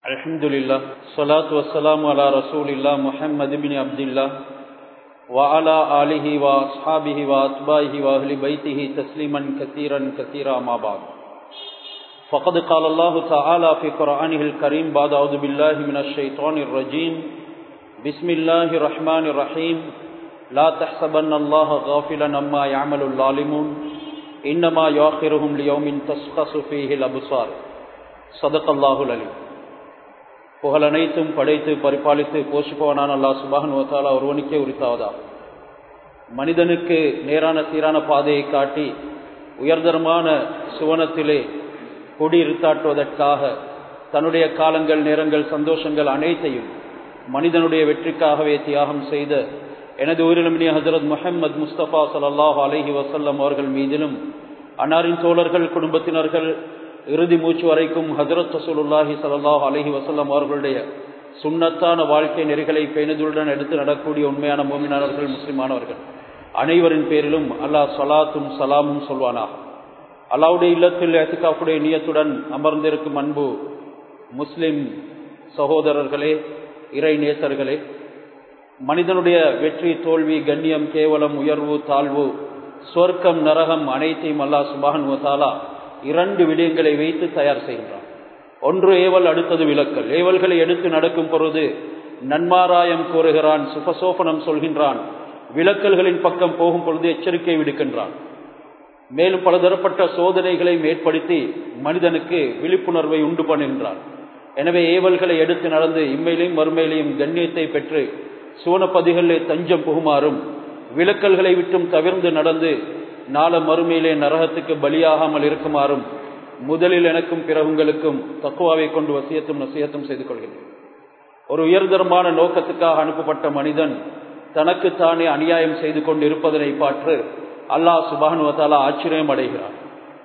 الحمد لله الصلاة والسلام على رسول الله محمد بن عبد الله وعلى آله وأصحابه وأتباعه وأهل بيته تسليما كثيرا كثيرا ما بعد فقد قال الله تعالى في قرآنه الكريم بعد أعوذ بالله من الشيطان الرجيم بسم الله الرحمن الرحيم لا تحسبن الله غافلا عما يعمل الظالمون إنما يؤخرهم ليوم تشخص فيه الأبصار صدق الله العليم புகழ் அனைத்தும் படைத்து பரிபாலித்து போஷிப்பவனான அல்லா சுபாகன் வத்தாலா ஒருவனுக்கே உரித்தாவதா மனிதனுக்கு நேரான சீரான பாதையை காட்டி உயர்தரமான சுவனத்திலே குடியிருத்தாட்டுவதற்காக தன்னுடைய காலங்கள் நேரங்கள் சந்தோஷங்கள் அனைத்தையும் மனிதனுடைய வெற்றிக்காகவே தியாகம் செய்த எனது உயிரிழமினிய ஹசரத் முஹம்மது முஸ்தபா சல்லாஹ் அலஹி வசல்லம் அவர்கள் மீதிலும் அன்னாரின் தோழர்கள் குடும்பத்தினர்கள் இறுதி மூச்சு வரைக்கும் ஹசரத் ரசூலுல்லாஹி சல்லாஹ் அலஹி வசல்லம் அவர்களுடைய சுண்ணத்தான வாழ்க்கை நெறிகளை பேணுதலுடன் எடுத்து நடக்கூடிய உண்மையான மோமினானவர்கள் முஸ்லிமானவர்கள் அனைவரின் பேரிலும் அல்லாஹ் சலாத்தும் சலாமும் சொல்வானா அல்லாவுடைய இல்லத்தில் எத்துக்காப்புடைய நியத்துடன் அமர்ந்திருக்கும் அன்பு முஸ்லிம் சகோதரர்களே இறை நேசர்களே மனிதனுடைய வெற்றி தோல்வி கண்ணியம் கேவலம் உயர்வு தாழ்வு சொர்க்கம் நரகம் அனைத்தையும் அல்லாஹ் சுபான் வசாலா இரண்டு விடயங்களை வைத்து தயார் செய்கின்றான் ஒன்று ஏவல் அடுத்தது விளக்கல் ஏவல்களை எடுத்து நடக்கும் பொழுது நன்மாராயம் கூறுகிறான் சுபசோபனம் சொல்கின்றான் விளக்கல்களின் பக்கம் போகும் பொழுது எச்சரிக்கை விடுக்கின்றான் மேலும் பலதரப்பட்ட சோதனைகளை ஏற்படுத்தி மனிதனுக்கு விழிப்புணர்வை உண்டு பண்ணுகின்றான் எனவே ஏவல்களை எடுத்து நடந்து இம்மையிலையும் மறுமையிலையும் கண்ணியத்தை பெற்று சூனப்பதிகளிலே தஞ்சம் புகுமாறும் விளக்கல்களை விட்டும் தவிர்ந்து நடந்து நாள மறுமையிலே நரகத்துக்கு பலியாகாமல் இருக்குமாறும் முதலில் எனக்கும் பிறகுங்களுக்கும் தக்குவாவை கொண்டு வசியத்தும் நசியத்தும் செய்து கொள்கிறேன் ஒரு உயர்தரமான நோக்கத்துக்காக அனுப்பப்பட்ட மனிதன் தனக்குத்தானே அநியாயம் செய்து கொண்டு இருப்பதனை பாற்று அல்லாஹ் சுபானுவத்தாலா ஆச்சரியம் அடைகிறார்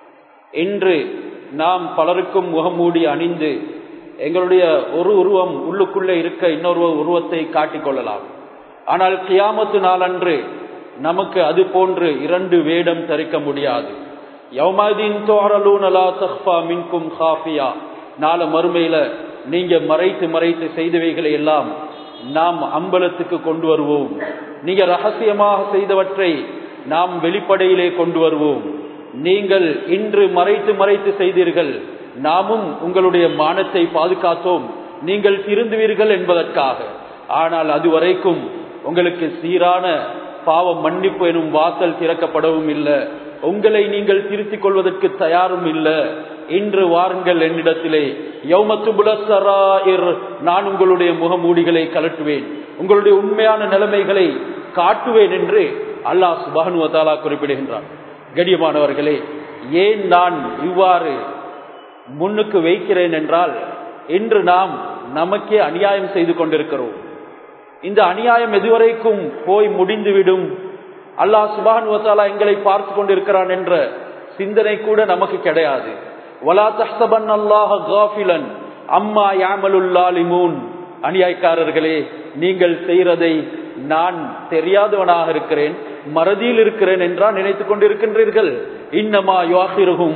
இன்று நாம் பலருக்கும் முகமூடி அணிந்து எங்களுடைய ஒரு உருவம் உள்ளுக்குள்ளே இருக்க இன்னொரு உருவத்தை காட்டிக் கொள்ளலாம் ஆனால் கியாமத்து நாளன்று நமக்கு அது போன்று இரண்டு வேடம் தரிக்க முடியாது நாள மறுமையில நீங்க மறைத்து மறைத்து செய்தவைகளை எல்லாம் நாம் அம்பலத்துக்கு கொண்டு வருவோம் நீங்க ரகசியமாக செய்தவற்றை நாம் வெளிப்படையிலே கொண்டு வருவோம் நீங்கள் இன்று மறைத்து மறைத்து செய்தீர்கள் நாமும் உங்களுடைய மானத்தை பாதுகாத்தோம் நீங்கள் திருந்துவீர்கள் என்பதற்காக ஆனால் அதுவரைக்கும் உங்களுக்கு சீரான பாவ மன்னிப்பு எனும் வாசல் திறக்கப்படவும் இல்லை உங்களை நீங்கள் திருத்திக் கொள்வதற்கு தயாரும் இல்லை இன்று வாருங்கள் என்னிடத்திலே நான் உங்களுடைய முகமூடிகளை கலட்டுவேன் உங்களுடைய உண்மையான நிலைமைகளை காட்டுவேன் என்று அல்லாஹ் சுபானுவத்தாலா குறிப்பிடுகின்றான் கடியமானவர்களே ஏன் நான் இவ்வாறு முன்னுக்கு வைக்கிறேன் என்றால் இன்று நாம் நமக்கே அநியாயம் செய்து கொண்டிருக்கிறோம் இந்த அநியாயம் எதுவரைக்கும் போய் முடிந்துவிடும் அல்லாஹ் சுபான் வசாலா எங்களை பார்த்து கொண்டிருக்கிறான் என்ற சிந்தனை கூட நமக்கு கிடையாது வலா தஹ்சபன் அல்லாஹ் காஃபிலன் அம்மா யாமலுல்லாலிமூன் அநியாயக்காரர்களே நீங்கள் செய்யறதை நான் தெரியாதவனாக இருக்கிறேன் மறதியில் இருக்கிறேன் என்றால் நினைத்துக் கொண்டிருக்கின்றீர்கள் இன்னமா யோகிருகும்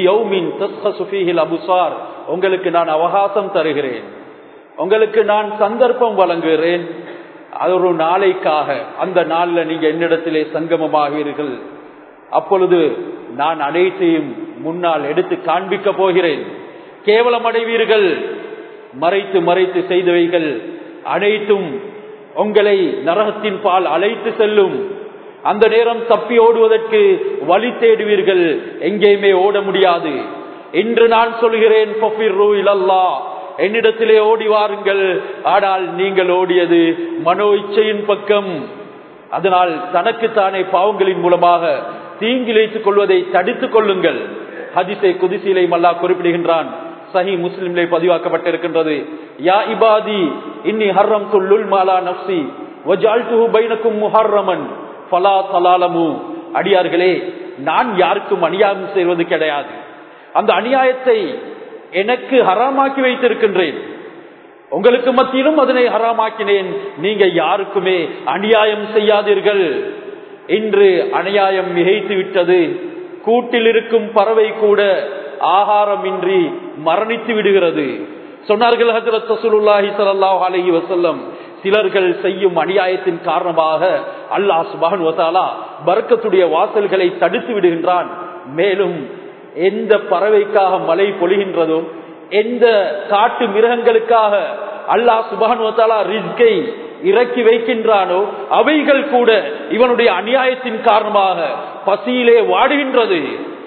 அபுசார் உங்களுக்கு நான் அவகாசம் தருகிறேன் உங்களுக்கு நான் சந்தர்ப்பம் வழங்குகிறேன் அது ஒரு நாளைக்காக அந்த நாளில் நீங்க என்னிடத்திலே சங்கமமாகிறீர்கள் அப்பொழுது நான் அனைத்தையும் முன்னால் எடுத்து காண்பிக்க போகிறேன் கேவலம் அடைவீர்கள் மறைத்து மறைத்து செய்தவைகள் அனைத்தும் உங்களை நரகத்தின் பால் அழைத்து செல்லும் அந்த நேரம் தப்பி ஓடுவதற்கு வழி தேடுவீர்கள் எங்கேயுமே ஓட முடியாது இன்று நான் சொல்கிறேன் என்னிடத்திலே ஓடி வாருங்கள் ஆனால் நீங்கள் ஓடியது மனோ இச்சையின் பக்கம் அதனால் தனக்குத்தானே பாவங்களின் மூலமாக தீங்கிழைத்துக் கொள்வதை தடுத்துக் கொள்ளுங்கள் ஹதிசை குதிசிலை மல்லா குறிப்பிடுகின்றான் சஹி முஸ்லிம்லே பதிவாக்கப்பட்டிருக்கின்றது யா இபாதி இன்னி ஹர்ரம் சொல்லுல் மாலா நப்சி பைனக்கும் முஹர்ரமன் ஃபலா தலாலமு அடியார்களே நான் யாருக்கும் அநியாயம் செய்வது கிடையாது அந்த அநியாயத்தை எனக்கு ஹராமாக்கி வைத்திருக்கின்றேன் உங்களுக்கு மத்தியிலும் அதனை ஹராமாக்கினேன் நீங்க யாருக்குமே அநியாயம் செய்யாதீர்கள் இன்று அநியாயம் மிகைத்து விட்டது கூட்டில் இருக்கும் பறவை கூட ஆகாரமின்றி மரணித்து விடுகிறது சொன்னார்கள் ஹசரத் ரசூலுல்லாஹி ஸல்லல்லாஹு அலைஹி வஸல்லம் சிலர்கள் செய்யும் அநியாயத்தின் காரணமாக அல்லாஹ் சுபான் வதாலா பர்க்கத்துடைய வாசல்களை தடுத்து விடுகின்றான் மேலும் எந்த பறவைக்காக மழை பொழிகின்றதோ எந்த காட்டு மிருகங்களுக்காக அல்லாஹ் சுபான் வத்தாலா ரிஸ்கை இறக்கி வைக்கின்றானோ அவைகள் கூட இவனுடைய அநியாயத்தின் காரணமாக பசியிலே வாடுகின்றது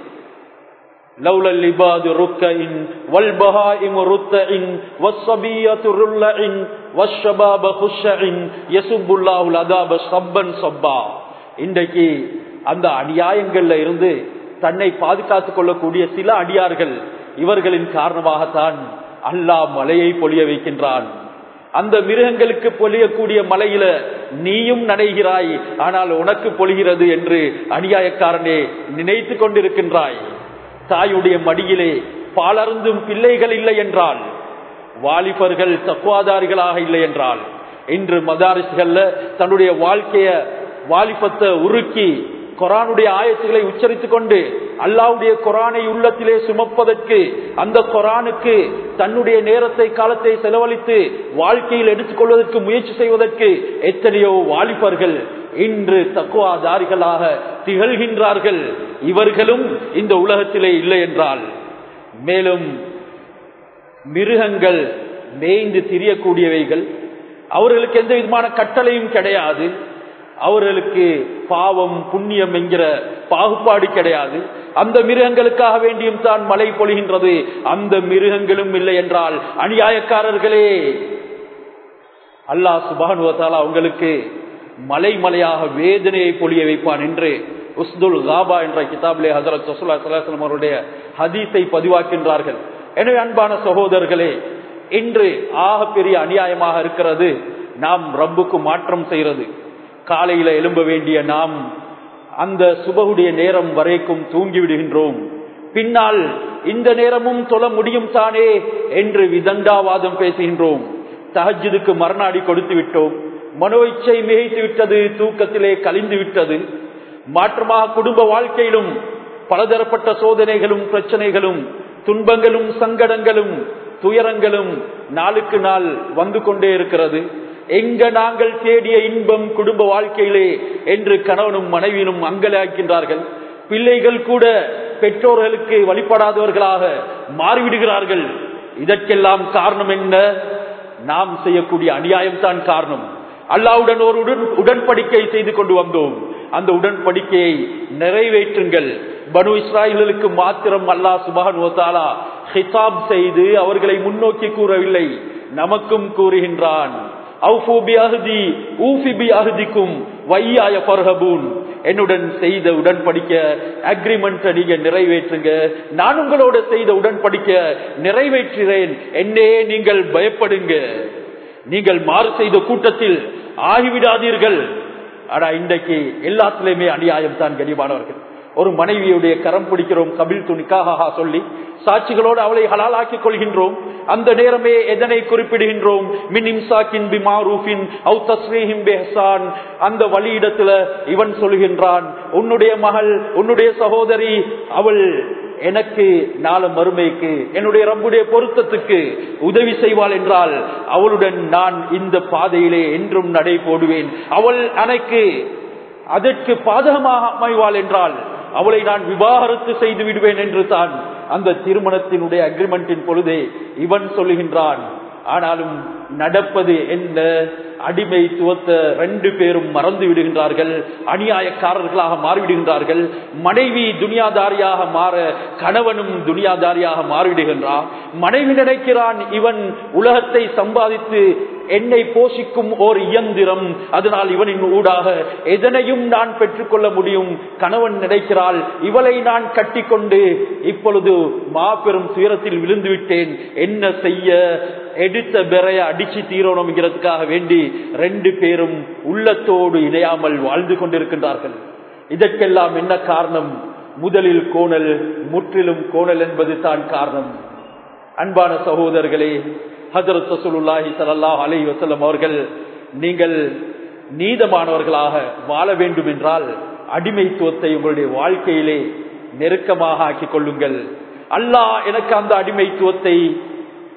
لولا اللباد ركع والبهائم رتع والصبية رلع والشباب خشع يسب الله العذاب صبا صبا இன்றைக்கு அந்த அநியாயங்கள்ல இருந்து தன்னை பாதுகாத்துக் கொள்ளக்கூடிய சில அடியார்கள் இவர்களின் காரணமாகத்தான் அல்லாஹ் மலையை பொழிய வைக்கின்றான் அந்த மிருகங்களுக்கு பொழியக்கூடிய மலையில நீயும் நனைகிறாய் ஆனால் உனக்கு பொழிகிறது என்று அநியாயக்காரனே நினைத்து கொண்டிருக்கின்றாய் தாயுடைய மடியிலே பாலருந்தும் பிள்ளைகள் இல்லை என்றால் வாலிபர்கள் தக்குவாதாரிகளாக இல்லை என்றால் இன்று மதாரிசுகள்ல தன்னுடைய வாழ்க்கைய வாலிபத்தை உருக்கி கொரானுடைய ஆயத்துகளை உச்சரித்துக் கொண்டு அல்லாவுடைய கொரானை உள்ளத்திலே சுமப்பதற்கு அந்த கொரானுக்கு தன்னுடைய நேரத்தை காலத்தை செலவழித்து வாழ்க்கையில் எடுத்துக்கொள்வதற்கு முயற்சி செய்வதற்கு எத்தனையோ வாலிபர்கள் இன்று தக்குவாதாரிகளாக திகழ்கின்றார்கள் இவர்களும் இந்த உலகத்திலே இல்லை என்றால் மேலும் மிருகங்கள் மேய்ந்து திரியக்கூடியவைகள் அவர்களுக்கு எந்த விதமான கட்டளையும் கிடையாது அவர்களுக்கு பாவம் புண்ணியம் என்கிற பாகுபாடு கிடையாது அந்த மிருகங்களுக்காக வேண்டியும் தான் மழை பொழிகின்றது அந்த மிருகங்களும் இல்லை என்றால் அநியாயக்காரர்களே அல்லாஹ் சுபானுவத்தாலா அவங்களுக்கு மலை மலையாக வேதனையை பொழிய வைப்பான் என்று உஸ்துல் காபா என்ற கிதாபிலே ஹசரத் சசுல்லா சலாஹம் அவருடைய ஹதீஸை பதிவாக்கின்றார்கள் எனவே அன்பான சகோதரர்களே இன்று ஆக பெரிய அநியாயமாக இருக்கிறது நாம் ரப்புக்கு மாற்றம் செய்யறது காலையில எழும்ப வேண்டிய நாம் அந்த சுபகுடைய நேரம் வரைக்கும் தூங்கி விடுகின்றோம் பின்னால் இந்த நேரமும் தொழ முடியும் தானே என்று விதண்டாவாதம் பேசுகின்றோம் தஹஜுதுக்கு மரணாடி கொடுத்து விட்டோம் மனோ இச்சை மிகைத்து விட்டது தூக்கத்திலே கலிந்து விட்டது மாற்றமாக குடும்ப வாழ்க்கையிலும் பலதரப்பட்ட சோதனைகளும் பிரச்சனைகளும் துன்பங்களும் சங்கடங்களும் துயரங்களும் நாளுக்கு நாள் வந்து கொண்டே இருக்கிறது எங்க நாங்கள் தேடிய இன்பம் குடும்ப வாழ்க்கையிலே என்று கணவனும் மனைவியும் அங்கலாக்கின்றார்கள் பிள்ளைகள் கூட பெற்றோர்களுக்கு வழிபடாதவர்களாக மாறிவிடுகிறார்கள் இதற்கெல்லாம் காரணம் என்ன நாம் செய்யக்கூடிய அநியாயம் தான் காரணம் அல்லாவுடன் ஒரு உடன் உடன்படிக்கை செய்து கொண்டு வந்தோம் அந்த உடன்படிக்கையை நிறைவேற்றுங்கள் பனு இஸ்ராயல்களுக்கு மாத்திரம் அல்லா சுபான் ஓத்தாலா ஹிசாப் செய்து அவர்களை முன்னோக்கி கூறவில்லை நமக்கும் கூறுகின்றான் என்னுடன் செய்த உடன்படிக்க அக்ரிமெண்ட் நீங்க நிறைவேற்றுங்க நான் உங்களோட செய்த உடன்படிக்க நிறைவேற்றுகிறேன் என்னே நீங்கள் பயப்படுங்க நீங்கள் மாறு செய்த கூட்டத்தில் ஆகிவிடாதீர்கள் ஆனா இன்றைக்கு எல்லாத்திலுமே அநியாயம் தான் கனிமானவர்கள் ஒரு மனைவியுடைய கரம் பிடிக்கிறோம் கபில் துணிக்காக சொல்லி சாட்சிகளோடு அவளை ஹலாலாக்கிக் கொள்கின்றோம் அந்த நேரமே எதனை குறிப்பிடுகின்றோம் அந்த வழியிடத்துல இவன் சொல்கின்றான் உன்னுடைய மகள் உன்னுடைய சகோதரி அவள் எனக்கு நாள மறுமைக்கு என்னுடைய ரப்புடைய பொருத்தத்துக்கு உதவி செய்வாள் என்றால் அவளுடன் நான் இந்த பாதையிலே என்றும் நடை போடுவேன் அவள் அனைக்கு அதற்கு பாதகமாக அமைவாள் என்றால் அவளை நான் விவாகரத்து செய்து விடுவேன் என்று தான் அந்த திருமணத்தினுடைய அக்ரிமெண்டின் பொழுதே இவன் சொல்லுகின்றான் ஆனாலும் நடப்பது என்ன அடிமைத்துவத்தை ரெண்டு பேரும் மறந்து விடுகின்றார்கள் அநியாயக்காரர்களாக மாறிவிடுகின்றார்கள் மனைவி துனியாதாரியாக மாற கணவனும் துனியாதாரியாக மாறிவிடுகின்றான் மனைவி நினைக்கிறான் இவன் உலகத்தை சம்பாதித்து என்னை போஷிக்கும் ஓர் இயந்திரம் அதனால் இவனின் ஊடாக எதனையும் நான் பெற்றுக்கொள்ள முடியும் கணவன் நினைக்கிறாள் இவளை நான் கட்டிக்கொண்டு இப்பொழுது மாபெரும் துயரத்தில் விழுந்து விட்டேன் என்ன செய்ய எடுத்த பெறைய அடிச்சு தீரணும்ங்கிறதுக்காக வேண்டி ரெண்டு பேரும் உள்ளத்தோடு இணையாமல் வாழ்ந்து கொண்டிருக்கின்றார்கள் இதற்கெல்லாம் என்ன காரணம் முதலில் கோணல் முற்றிலும் கோணல் என்பது தான் காரணம் அன்பான சகோதரர்களே ஹசரத் சசூலுல்லாஹி சல்லாஹ் அலி வசல்லம் அவர்கள் நீங்கள் நீதமானவர்களாக வாழ வேண்டும் என்றால் அடிமைத்துவத்தை உங்களுடைய வாழ்க்கையிலே நெருக்கமாக ஆக்கிக் கொள்ளுங்கள் அல்லாஹ் எனக்கு அந்த அடிமைத்துவத்தை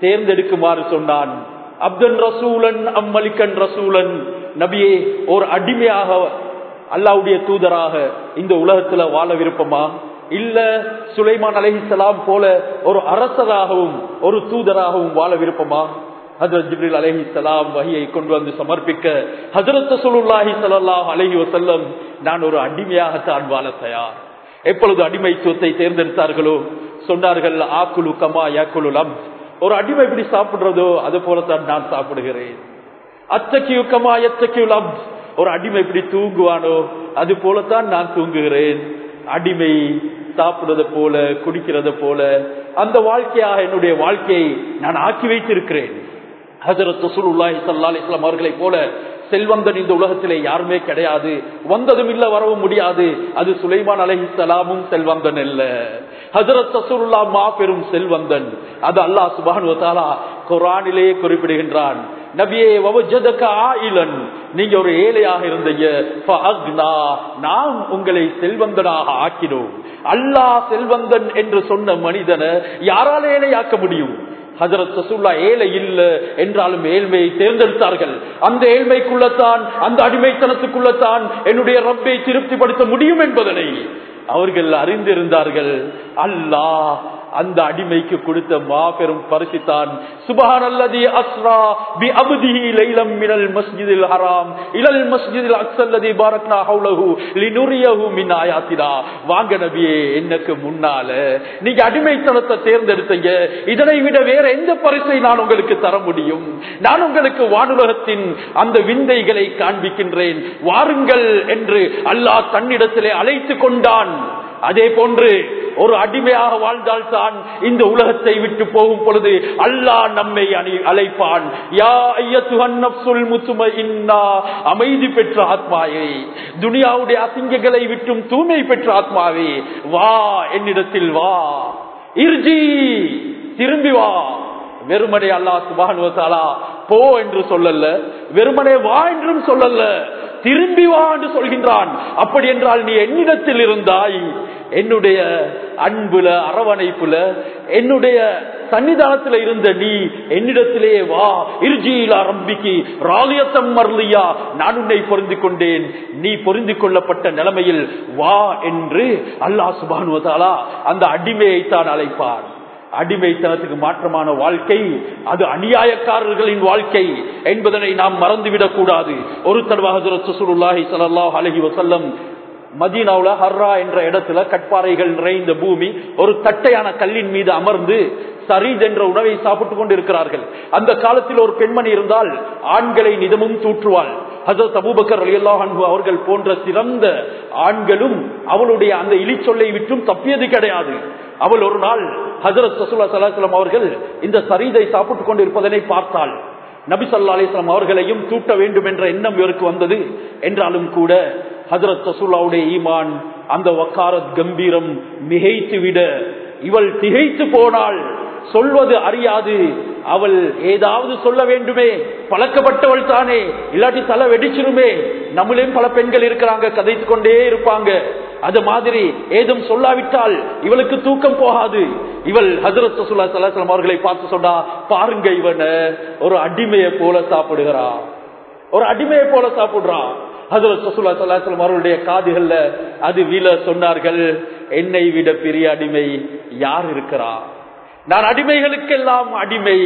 தேர்ந்தெடுக்குமாறு சொன்னான் அப்தன் ரசூலன் அம்மலிக்கன் ரசூலன் நபியே ஒரு அடிமையாக அல்லாவுடைய தூதராக இந்த உலகத்துல வாழ விருப்பமா இல்ல சுலைமான் அலஹிசலாம் போல ஒரு அரசராகவும் ஒரு தூதராகவும் வாழ விருப்பமா ஹசரத் ஜிப்ரில் அலஹி சலாம் வகையை கொண்டு வந்து சமர்ப்பிக்க ஹசரத் சுல்லாஹி சல்லாஹ் அலஹி வசல்லம் நான் ஒரு அடிமையாகத்தான் வாழ தயார் எப்பொழுது அடிமைத்துவத்தை தேர்ந்தெடுத்தார்களோ சொன்னார்கள் ஆக்குலு கமா யாக்குலுலம் ஒரு அடிமை எப்படி சாப்பிடுறதோ அது போலத்தான் நான் சாப்பிடுகிறேன் அத்தக்கியு கமா எத்தக்கியுலம் ஒரு அடிமை எப்படி தூங்குவானோ அது போலத்தான் நான் தூங்குகிறேன் அடிமை சாப்பிடுறத போல குடிக்கிறத போல அந்த வாழ்க்கையாக என்னுடைய வாழ்க்கையை நான் ஆக்கி வைத்திருக்கிறேன் ஹசரத் ரசூலுல்லாஹி ஸல்லல்லாஹு அலைஹி வஸல்லம் அவர்களைப் போல செல்வந்தன் இந்த உலகத்திலே யாருமே கிடையாது வந்ததும் இல்ல வரவும் முடியாது அது சுலைமான் அலைஹிஸ்ஸலாமும் செல்வந்தன் அல்ல ஹசரத் ரசூலுல்லா மாபெரும் செல்வந்தன் அது அல்லாஹ் சுப்ஹானஹு வ தஆலா குர்ஆனிலே குறிப்பிடுகின்றான் நபியே வவஜதக ஆயிலன் நீங்க ஒரு ஏழையாக இருந்தீங்க ஃபஅக்னா நாம் உங்களை செல்வந்தனாக ஆக்கினோம் அல்லாஹ் செல்வந்தன் என்று சொன்ன மனிதனை யாரால ஏழையாக்க முடியும் ஹசரத் ரசூல்லா ஏழை இல்ல என்றாலும் ஏழ்மையை தேர்ந்தெடுத்தார்கள் அந்த ஏழ்மைக்குள்ளத்தான் அந்த அடிமைத்தனத்துக்குள்ளத்தான் என்னுடைய ரப்பை திருப்திப்படுத்த முடியும் என்பதனை அவர்கள் அறிந்திருந்தார்கள் அல்லாஹ் அந்த அடிமைக்கு கொடுத்த மாபெரும் பரிசுத்தான் சுபஹான் அல்லதி அஸ்ரா பி அபுதிஹி லைலம் மினல் மஸ்ஜிதில் ஹராம் இலல் மஸ்ஜிதில் அக்ஸல்லதி பாரக்னா ஹவுலஹு லினுரியஹு மின் ஆயாத்தினா வாங்க நபியே என்னக்கு முன்னால நீங்க அடிமைத்தனத்தை தேர்ந்தெடுத்தீங்க இதனை விட வேற எந்த பரிசை நான் உங்களுக்கு தர முடியும் நான் உங்களுக்கு வானுலகத்தின் அந்த விந்தைகளை காண்பிக்கின்றேன் வாருங்கள் என்று அல்லாஹ் தன்னிடத்திலே அழைத்து கொண்டான் அதே போன்று ஒரு அடிமையாக வாழ்ந்தால்தான் இந்த உலகத்தை விட்டு போகும் பொழுது அல்லாஹ் நம்மை அணி அழைப்பான் யா ஐயத்துஹன் நஃப்ஸுல் முத்துமஇன்னா அமைதி பெற்ற ஆத்மாவே துனியாவுடைய அசிங்கங்களை விட்டும் தூய்மை பெற்ற ஆத்மாவே வா என்னிடத்தில் வா இர்ஜி திரும்பி வா வெறுமனே அல்லாஹ் சுபானுவத்தாலா போ என்று சொல்லல வெறுமனே வா என்றும் சொல்லல திரும்பி வா என்று சொல்கின்றான் அப்படி என்றால் நீ என்னிடத்தில் இருந்தாய் என்னுடைய அன்புல அரவணைப்புல என்னுடைய சன்னிதானத்துல இருந்த நீ என்னிடத்திலே வா இர்ஜியிலா ரம்பிக்கு ராலியத்தம் மருளியா நான் உன்னை பொருந்தி கொண்டேன் நீ பொருந்தி கொள்ளப்பட்ட நிலைமையில் வா என்று அல்லாஹ் சுபானுவதாலா அந்த அடிமையை தான் அழைப்பான் அடிமைத்தனத்துக்கு மாற்றமான வாழ்க்கை அது அநியாயக்காரர்களின் வாழ்க்கை என்பதனை நாம் மறந்துவிடக் கூடாது ஒரு தர்வாஹி சல்லாஹ் அலஹி வசல்லம் மதீனாவுல ஹர்ரா என்ற இடத்துல கட்பாறைகள் நிறைந்த பூமி ஒரு தட்டையான கல்லின் மீது அமர்ந்து சரீத் என்ற உணவை சாப்பிட்டுக் கொண்டு இருக்கிறார்கள் அந்த காலத்தில் ஒரு பெண்மணி இருந்தால் ஆண்களை நிதமும் தூற்றுவாள் ஹசரத் அபூபக்கர் அலியல்லாஹ் அன்பு அவர்கள் போன்ற சிறந்த ஆண்களும் அவளுடைய அந்த இலிச்சொல்லை விட்டும் தப்பியது கிடையாது அவள் ஒரு நாள் ஹசரத் சசுல்லா சலாஹலம் அவர்கள் இந்த சரீதை சாப்பிட்டுக் கொண்டு இருப்பதனை பார்த்தாள் நபி சொல்லா அலிஸ்லாம் அவர்களையும் தூட்ட வேண்டும் என்ற எண்ணம் இவருக்கு வந்தது என்றாலும் கூட ஹசரத் சசுல்லாவுடைய ஈமான் அந்த வக்காரத் கம்பீரம் மிகைத்து விட இவள் திகைத்து போனாள் சொல்வது அறியாது அவள் ஏதாவது சொல்ல வேண்டுமே பழக்கப்பட்டவள் தானே இல்லாட்டி தலை வெடிச்சிருமே நம்மளையும் பல பெண்கள் இருக்கிறாங்க கதைத்து கொண்டே இருப்பாங்க அது மாதிரி ஏதும் சொல்லாவிட்டால் இவளுக்கு தூக்கம் போகாது இவள் ஹசரத் சுல்லா சலாசலம் அவர்களை பார்த்து சொன்னா பாருங்க இவன ஒரு அடிமையை போல சாப்பிடுகிறா ஒரு அடிமையை போல சாப்பிடுறான் ஹசரத் சுல்லா சலாசலம் அவர்களுடைய காதுகள்ல அது வீல சொன்னார்கள் என்னை விட பெரிய அடிமை யார் இருக்கிறா நான் அடிமைகளுக்கெல்லாம் அடிமை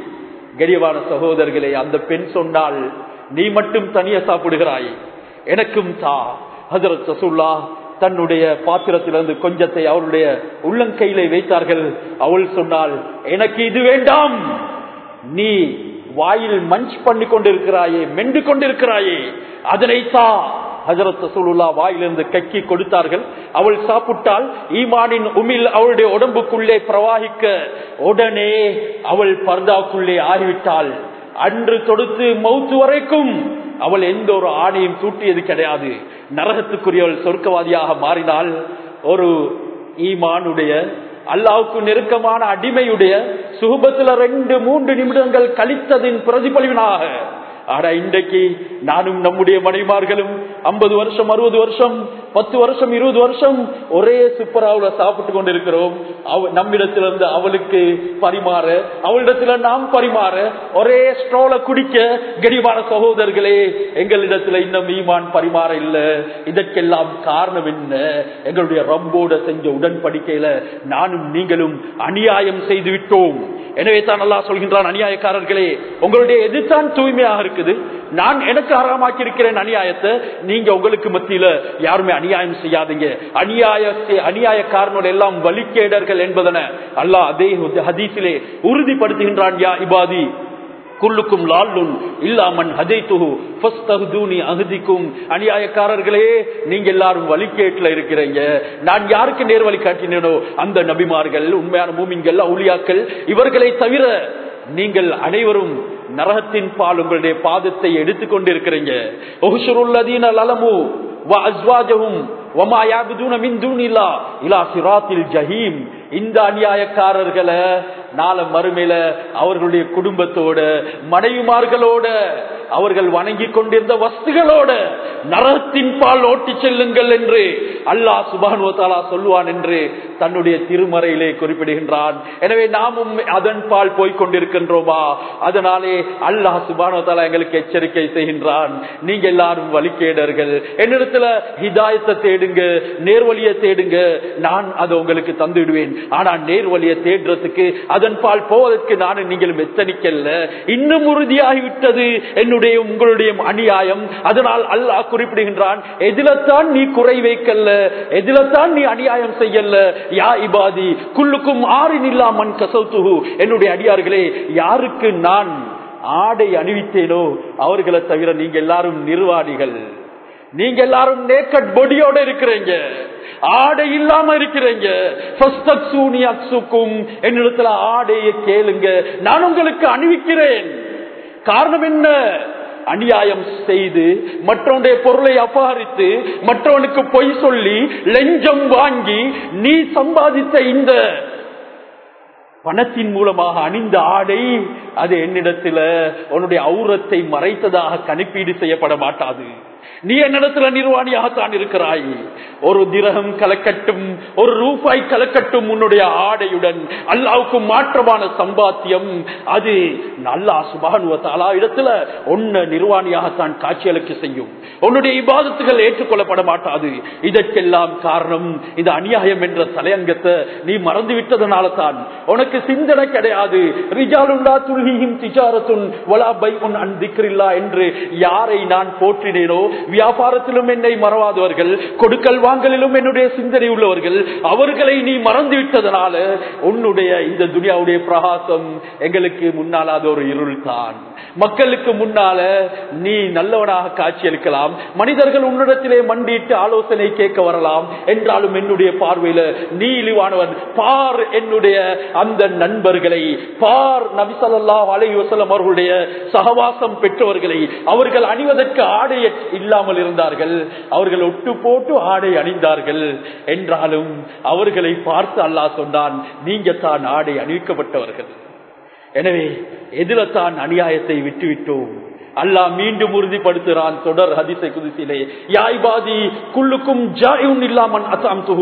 கரியவான சகோதரர்களே அந்த பெண் சொன்னால் நீ மட்டும் தனிய சாப்பிடுகிறாய் எனக்கும் தா ஹசரத் சசுல்லா தன்னுடைய பாத்திரத்திலிருந்து கொஞ்சத்தை அவருடைய உள்ளங்கையில வைத்தார்கள் அவள் சொன்னால் எனக்கு இது வேண்டாம் நீ வாயில் மஞ்ச் பண்ணி கொண்டிருக்கிறாயே மென்று கொண்டிருக்கிறாயே அதனை தா ஹசரத் ரசூலுல்லா வாயிலிருந்து கக்கி கொடுத்தார்கள் அவள் சாப்பிட்டால் ஈமானின் உமிழ் அவளுடைய உடம்புக்குள்ளே பிரவாகிக்க உடனே அவள் பர்தாக்குள்ளே ஆகிவிட்டாள் அன்று தொடுத்து மௌத்து வரைக்கும் அவள் எந்த ஒரு ஆணையும் தூட்டியது கிடையாது நரகத்துக்குரியவள் சொர்க்கவாதியாக மாறினால் ஒரு ஈமானுடைய அல்லாவுக்கு நெருக்கமான அடிமையுடைய சுகபத்துல ரெண்டு மூன்று நிமிடங்கள் கழித்ததின் பிரதிபலிவனாக ஆனா இன்றைக்கு நானும் நம்முடைய மனைமார்களும் ஐம்பது வருஷம் அறுபது வருஷம் பத்து வருஷம் இருபது வருஷம் ஒரே சுப்பராவுல சாப்பிட்டு கொண்டிருக்கிறோம் அவ நம்மிடத்திலிருந்து அவளுக்கு பரிமாற அவளிடத்துல நாம் பரிமாற ஒரே ஸ்ட்ரோல குடிக்க கரிமான சகோதரர்களே எங்களிடத்துல இன்னும் ஈமான் பரிமாற இல்ல இதற்கெல்லாம் காரணம் என்ன எங்களுடைய ரம்போட செஞ்ச உடன்படிக்கையில நானும் நீங்களும் அநியாயம் செய்து விட்டோம் எனவே தான் நல்லா சொல்கின்றான் அநியாயக்காரர்களே உங்களுடைய எதிர்த்தான் தூய்மையாக இருக்குது நான் எனக்கு ஆறாமாக்கி இருக்கிறேன் அநியாயத்தை நீங்க உங்களுக்கு மத்தியில யாருமே அநியாயம் செய்யாதீங்க அநியாய அநியாயக்காரனோட எல்லாம் வலிக்கேடர்கள் என்பதன அல்லாஹ் அதே ஹதீஸிலே உறுதிப்படுத்துகின்றான் யா இபாதி குல்லுக்கும் லால்லுன் இல்லாமன் ஹதைத்துஹு ஃபஸ்தஹ்தூனி அஹ்திக்கும் அநியாயக்காரர்களே நீங்க எல்லாரும் வழிகேட்டுல இருக்கிறீங்க நான் யாருக்கு நேர் வழி காட்டினேனோ அந்த நபிமார்கள் உண்மையான மூமின்கள் அவுலியாக்கள் இவர்களை தவிர நீங்கள் அனைவரும் நரகத்தின் பால் உங்களுடைய பாதத்தை எடுத்துக் கொண்டிருக்கிறீங்க ஒஹுஷருல்லதீன லலமு வ அஸ்வாஜஹும் வமா யாபுதூன மின் தூனில்லா இலா சிராத்தில் ஜஹீம் இந்த அநியாயக்காரர்களை நாள மறுமையில அவர்களுடைய குடும்பத்தோட மனைவிமார்களோட அவர்கள் வணங்கி கொண்டிருந்த வஸ்துகளோட நரகத்தின் பால் ஓட்டி செல்லுங்கள் என்று அல்லாஹ் சுபானுவத்தாலா சொல்லுவான் என்று தன்னுடைய திருமறையிலே குறிப்பிடுகின்றான் எனவே நாமும் அதன் பால் போய்க் கொண்டிருக்கின்றோமா அதனாலே அல்லாஹ் சுபானுவத்தாலா எங்களுக்கு எச்சரிக்கை செய்கின்றான் நீங்க எல்லாரும் வழிகேடர்கள் என்னிடத்துல ஹிதாயத்தை தேடுங்க நேர்வழியை தேடுங்க நான் அதை உங்களுக்கு தந்து விடுவேன் ஆனா நேர்வழியை தேடுறதுக்கு அதன் பால் போவதற்கு நானும் நீங்களும் எத்தனிக்கல்ல இன்னும் உறுதியாகிவிட்டது என்னுடைய உங்களுடைய அநியாயம் அதனால் அல்லாஹ் குறிப்பிடுகின்றான் எதிலத்தான் நீ குறை வைக்கல்ல எதிலத்தான் நீ அநியாயம் செய்யல யா இபாதி குல்லுக்கும் ஆறின் இல்லாமன் கசௌத்துகு என்னுடைய அடியார்களே யாருக்கு நான் ஆடை அணிவித்தேனோ அவர்களை தவிர நீங்க எல்லாரும் நிர்வாணிகள் நீங்க எல்லாரும் நேக்கட் பொடியோட இருக்கிறீங்க ஆடை இல்லாம இருக்கிறீங்க என்னிடத்துல ஆடையை கேளுங்க நான் உங்களுக்கு அணிவிக்கிறேன் காரணம் என்ன அநியாயம் செய்து மற்றவனுடைய பொருளை அபகரித்து மற்றவனுக்கு பொய் சொல்லி லஞ்சம் வாங்கி நீ சம்பாதித்த இந்த பணத்தின் மூலமாக அணிந்த ஆடை அது என்னிடத்துல உன்னுடைய அவுரத்தை மறைத்ததாக கணிப்பீடு செய்யப்பட மாட்டாது நீ என்னிடத்துல நிர்வாணியாகத்தான் இருக்கிறாய் ஒரு திரகம் கலக்கட்டும் ஒரு ரூபாய் கலக்கட்டும் உன்னுடைய ஆடையுடன் அல்லாவுக்கு மாற்றமான சம்பாத்தியம் அது நல்லா சுபானுவத்தாலா இடத்துல ஒன்ன நிர்வாணியாகத்தான் காட்சியலுக்கு செய்யும் உன்னுடைய இபாதத்துகள் ஏற்றுக்கொள்ளப்பட மாட்டாது இதற்கெல்லாம் காரணம் இந்த அநியாயம் என்ற தலையங்கத்தை நீ மறந்து விட்டதனால தான் உனக்கு சிந்தனை கிடையாது ரிஜாலுண்டா துல்கியும் திஜாரத்துன் வலா பை உன் அன்பிக்கிறில்லா என்று யாரை நான் போற்றினேனோ வியாபாரத்திலும் என்னை மறவாதவர்கள் கொடுக்கல் வாங்கலிலும் என்னுடைய சிந்தனை உள்ளவர்கள் அவர்களை நீ மறந்து விட்டதனால உன்னுடைய இந்த துனியாவுடைய பிரகாசம் எங்களுக்கு முன்னாலாத ஒரு இருள் தான் மக்களுக்கு முன்னால நீ நல்லவனாக காட்சியளிக்கலாம் மனிதர்கள் உன்னிடத்திலே மண்டிட்டு ஆலோசனை கேட்க வரலாம் என்றாலும் என்னுடைய பார்வையில நீ இழிவானவன் பார் என்னுடைய அந்த நண்பர்களை பார் நபிசல்லா அலை வசலம் அவர்களுடைய சகவாசம் பெற்றவர்களை அவர்கள் அணிவதற்கு ஆடை இல்லாமல் இருந்தார்கள் அவர்கள் ஒட்டு போட்டு ஆடை அணிந்தார்கள் என்றாலும் அவர்களை பார்த்து அல்லாஹ் சொன்னான் நீங்க தான் ஆடை அணிவிக்கப்பட்டவர்கள் எனவே எதில தான் அநியாயத்தை விட்டுவிட்டோம் அல்லாஹ் மீண்டும் உறுதிப்படுத்துகிறான் தொடர் ஹதிசை குதிசிலே யாய்பாதி குள்ளுக்கும் ஜாயும் இல்லாமன் அசாம் துகு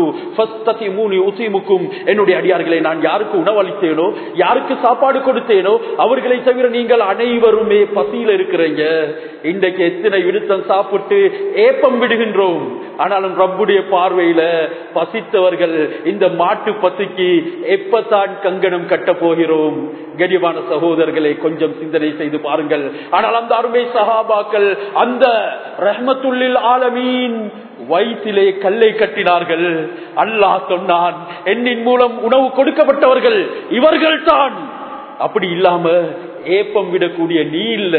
மூணு உசிமுக்கும் என்னுடைய அடியார்களை நான் யாருக்கு உணவளித்தேனோ யாருக்கு சாப்பாடு கொடுத்தேனோ அவர்களை தவிர நீங்கள் அனைவருமே பசியில் இருக்கிறீங்க இன்றைக்கு எத்தனை விடுத்தம் சாப்பிட்டு ஏப்பம் விடுகின்றோம் ஆனாலும் ரப்புடைய பார்வையில பசித்தவர்கள் இந்த மாட்டு பசிக்கு எப்பத்தான் கங்கணம் கட்ட போகிறோம் கடிவான சகோதரர்களை கொஞ்சம் சிந்தனை செய்து பாருங்கள் ஆனால் அந்த அருமை சகாபாக்கள் அந்த ரஹமத்துள்ளில் ஆலமீன் வயிற்றிலே கல்லை கட்டினார்கள் அல்லாஹ் சொன்னான் என்னின் மூலம் உணவு கொடுக்கப்பட்டவர்கள் இவர்கள் தான் அப்படி இல்லாம ஏப்பம் விடக்கூடிய நீ இல்ல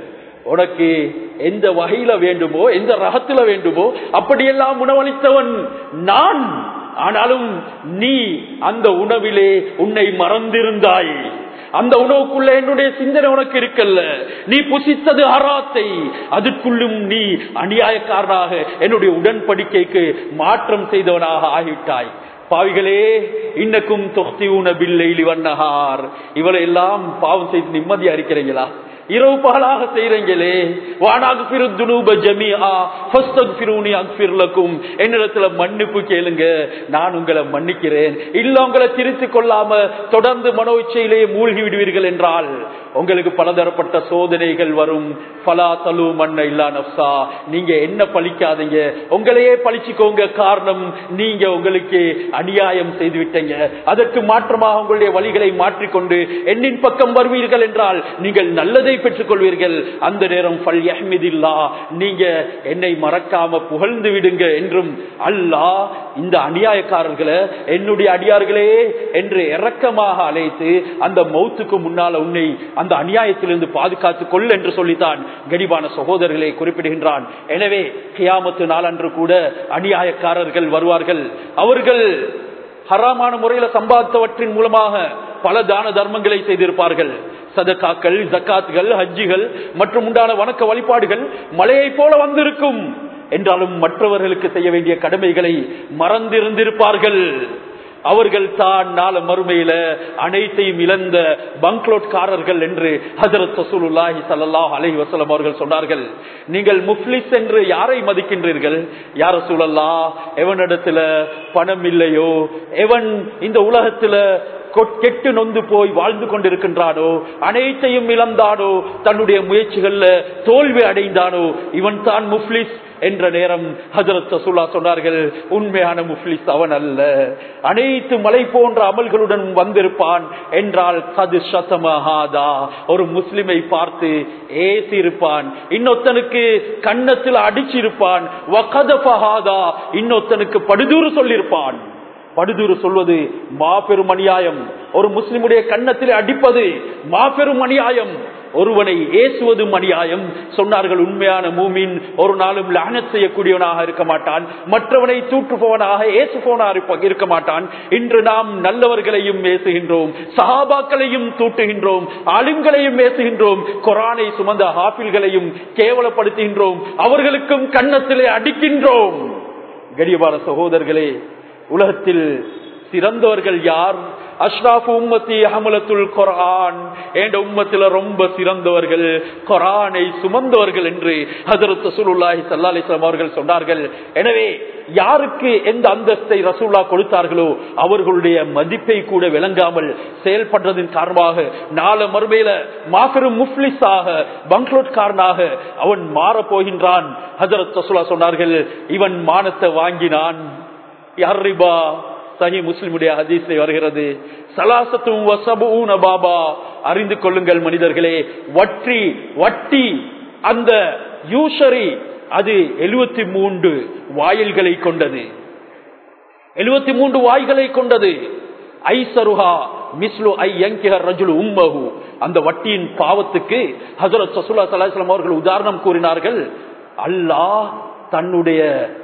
உனக்கு எந்த வகையில வேண்டுமோ எந்த ரகத்துல வேண்டுமோ அப்படியெல்லாம் உணவளித்தவன் நான் ஆனாலும் நீ அந்த உணவிலே உன்னை மறந்திருந்தாய் அந்த உணவுக்குள்ள என்னுடைய சிந்தனை உனக்கு இருக்கல்ல நீ புசித்தது அராத்தை அதுக்குள்ளும் நீ அநியாயக்காரனாக என்னுடைய உடன்படிக்கைக்கு மாற்றம் செய்தவனாக ஆகிவிட்டாய் பாவிகளே இன்னக்கும் தொக்தி உணபில்லை வண்ணஹார் இவளை எல்லாம் பாவம் செய்து நிம்மதியா இருக்கிறீங்களா இரவு பகலாக செய்றீங்களே வானாகுபிரு துனூப ஜமீஆ ஃபஸ்தக்ஃபிரூனி அக்ஃபிர் லக்கும் என்னிடத்துல மன்னிப்பு கேளுங்க நான் உங்களை மன்னிக்கிறேன் இல்ல உங்களை திருத்திக் கொள்ளாம தொடர்ந்து மனோ இச்சையிலேயே மூழ்கி விடுவீர்கள் என்றால் உங்களுக்கு பலதரப்பட்ட சோதனைகள் வரும் பலா தலு மண்ண இல்லா நப்சா நீங்க என்ன பழிக்காதீங்க உங்களையே பழிச்சுக்கோங்க காரணம் நீங்க உங்களுக்கு அநியாயம் செய்து விட்டீங்க அதற்கு மாற்றமாக உங்களுடைய வழிகளை மாற்றிக்கொண்டு என்னின் பக்கம் வருவீர்கள் என்றால் நீங்கள் நல்லதை பெற்றுக் கொள்வீர்கள் அந்த நேரம் பல் யஹ்மிதில்லா நீங்க என்னை மறக்காம புகழ்ந்து விடுங்க என்றும் அல்லாஹ் இந்த அநியாயக்காரர்களை என்னுடைய அடியார்களே என்று இரக்கமாக அழைத்து அந்த மௌத்துக்கு முன்னால உன்னை அந்த அநியாயத்திலிருந்து பாதுகாத்துக் கொள் என்று சொல்லித்தான் கனிவான சகோதரர்களை குறிப்பிடுகின்றான் எனவே கியாமத்து நாளன்று கூட அநியாயக்காரர்கள் வருவார்கள் அவர்கள் ஹராமான முறையில சம்பாதித்தவற்றின் மூலமாக பல தான தர்மங்களை செய்திருப்பார்கள் சதக்காக்கள் ஜக்காத்துகள் ஹஜ்ஜிகள் மற்றும் உண்டான வணக்க வழிபாடுகள் மலையை போல வந்திருக்கும் என்றாலும் மற்றவர்களுக்கு செய்ய வேண்டிய கடமைகளை மறந்திருந்திருப்பார்கள் அவர்கள் தான் நாள மறுமையில அனைத்தையும் இழந்த பங்க்லோட்காரர்கள் என்று ஹசரத் ரசூலுல்லாஹி ஸல்லல்லாஹு அலைஹி வஸல்லம் அவர்கள் சொன்னார்கள் நீங்கள் முஃப்லிஸ் என்று யாரை மதிக்கின்றீர்கள் யார் ரசூலல்லா எவனிடத்துல பணம் இல்லையோ எவன் இந்த உலகத்துல கொட்- கெட்டு நொந்து போய் வாழ்ந்து கொண்டிருக்கின்றானோ அனைத்தையும் இழந்தானோ தன்னுடைய முயற்சிகள்ல தோல்வி அடைந்தானோ இவன் தான் முஃப்லிஸ் என்ற நேரம் ஹஜரத் ரசூல்லா சொன்னார்கள் உண்மையான முஃப்லிஸ் அவன் அல்ல அனைத்து மலை போன்ற அமல்களுடன் வந்திருப்பான் என்றால் கது சதமஹாதா ஒரு முஸ்லிமை பார்த்து ஏசி இருப்பான் இன்னொத்தனுக்கு கன்னத்தில் அடிச்சிருப்பான் வகதபஹாதா இன்னொத்தனுக்கு படுதூறு சொல்லியிருப்பான் படுதூறு சொல்வது மாபெரும் அநியாயம் ஒரு முஸ்லிமுடைய கன்னத்தில் அடிப்பது மாபெரும் அநியாயம் ஒருவனை ஏசுவதும் அநியாயம் சொன்னார்கள் உண்மையான மூமின் ஒரு நாளும் லானத் செய்யக்கூடியவனாக இருக்க மாட்டான் மற்றவனை தூற்றுபவனாக ஏசுபவனாக இருப்ப- இருக்க மாட்டான் இன்று நாம் நல்லவர்களையும் ஏசுகின்றோம் சஹாபாக்களையும் தூட்டுகின்றோம் அலிம்களையும் ஏசுகின்றோம் குரானை சுமந்த ஹாஃபில்களையும் கேவலப்படுத்துகின்றோம் அவர்களுக்கும் கன்னத்திலே அடிக்கின்றோம் கரியபார சகோதரர்களே உலகத்தில் சிறந்தவர்கள் யார் அஷ்ராஃப் உம்மத்தி அமலத்துல் குரான் என்ற உம்மத்தில ரொம்ப சிறந்தவர்கள் குரானை சுமந்தவர்கள் என்று ஹசரத் ரசூலுல்லாஹி ஸல்லல்லாஹு அலைஹி வஸல்லம் அவர்கள் சொன்னார்கள் எனவே யாருக்கு எந்த அந்தஸ்தை ரசூல்லா கொடுத்தார்களோ அவர்களுடைய மதிப்பை கூட விளங்காமல் செயல்படுறதின் காரணமாக நாள மறுமையில மாபெரும் முஃப்லிஸாக பங்க்லோட்காரனாக அவன் மாறப் போகின்றான் ஹசரத் ரசூலா சொன்னார்கள் இவன் மானத்தை வாங்கினான் யர்ரிபா சஹி முஸ்லிமுடைய ஹதீஸில் வருகிறது சலாசத்தும் வசபூன பாபா அறிந்து கொள்ளுங்கள் மனிதர்களே வட்டி வட்டி அந்த யூஷரி அது எழுபத்தி மூன்று வாயில்களை கொண்டது எழுபத்தி மூன்று வாய்களை கொண்டது ஐசருஹா மிஸ்லு ஐ யங்கிஹர் ரஜுலு உம்மஹு அந்த வட்டியின் பாவத்துக்கு ஹசரத் சசுல்லா சலாஹம் அவர்கள் உதாரணம் கூறினார்கள் அல்லாஹ் தன்னுடைய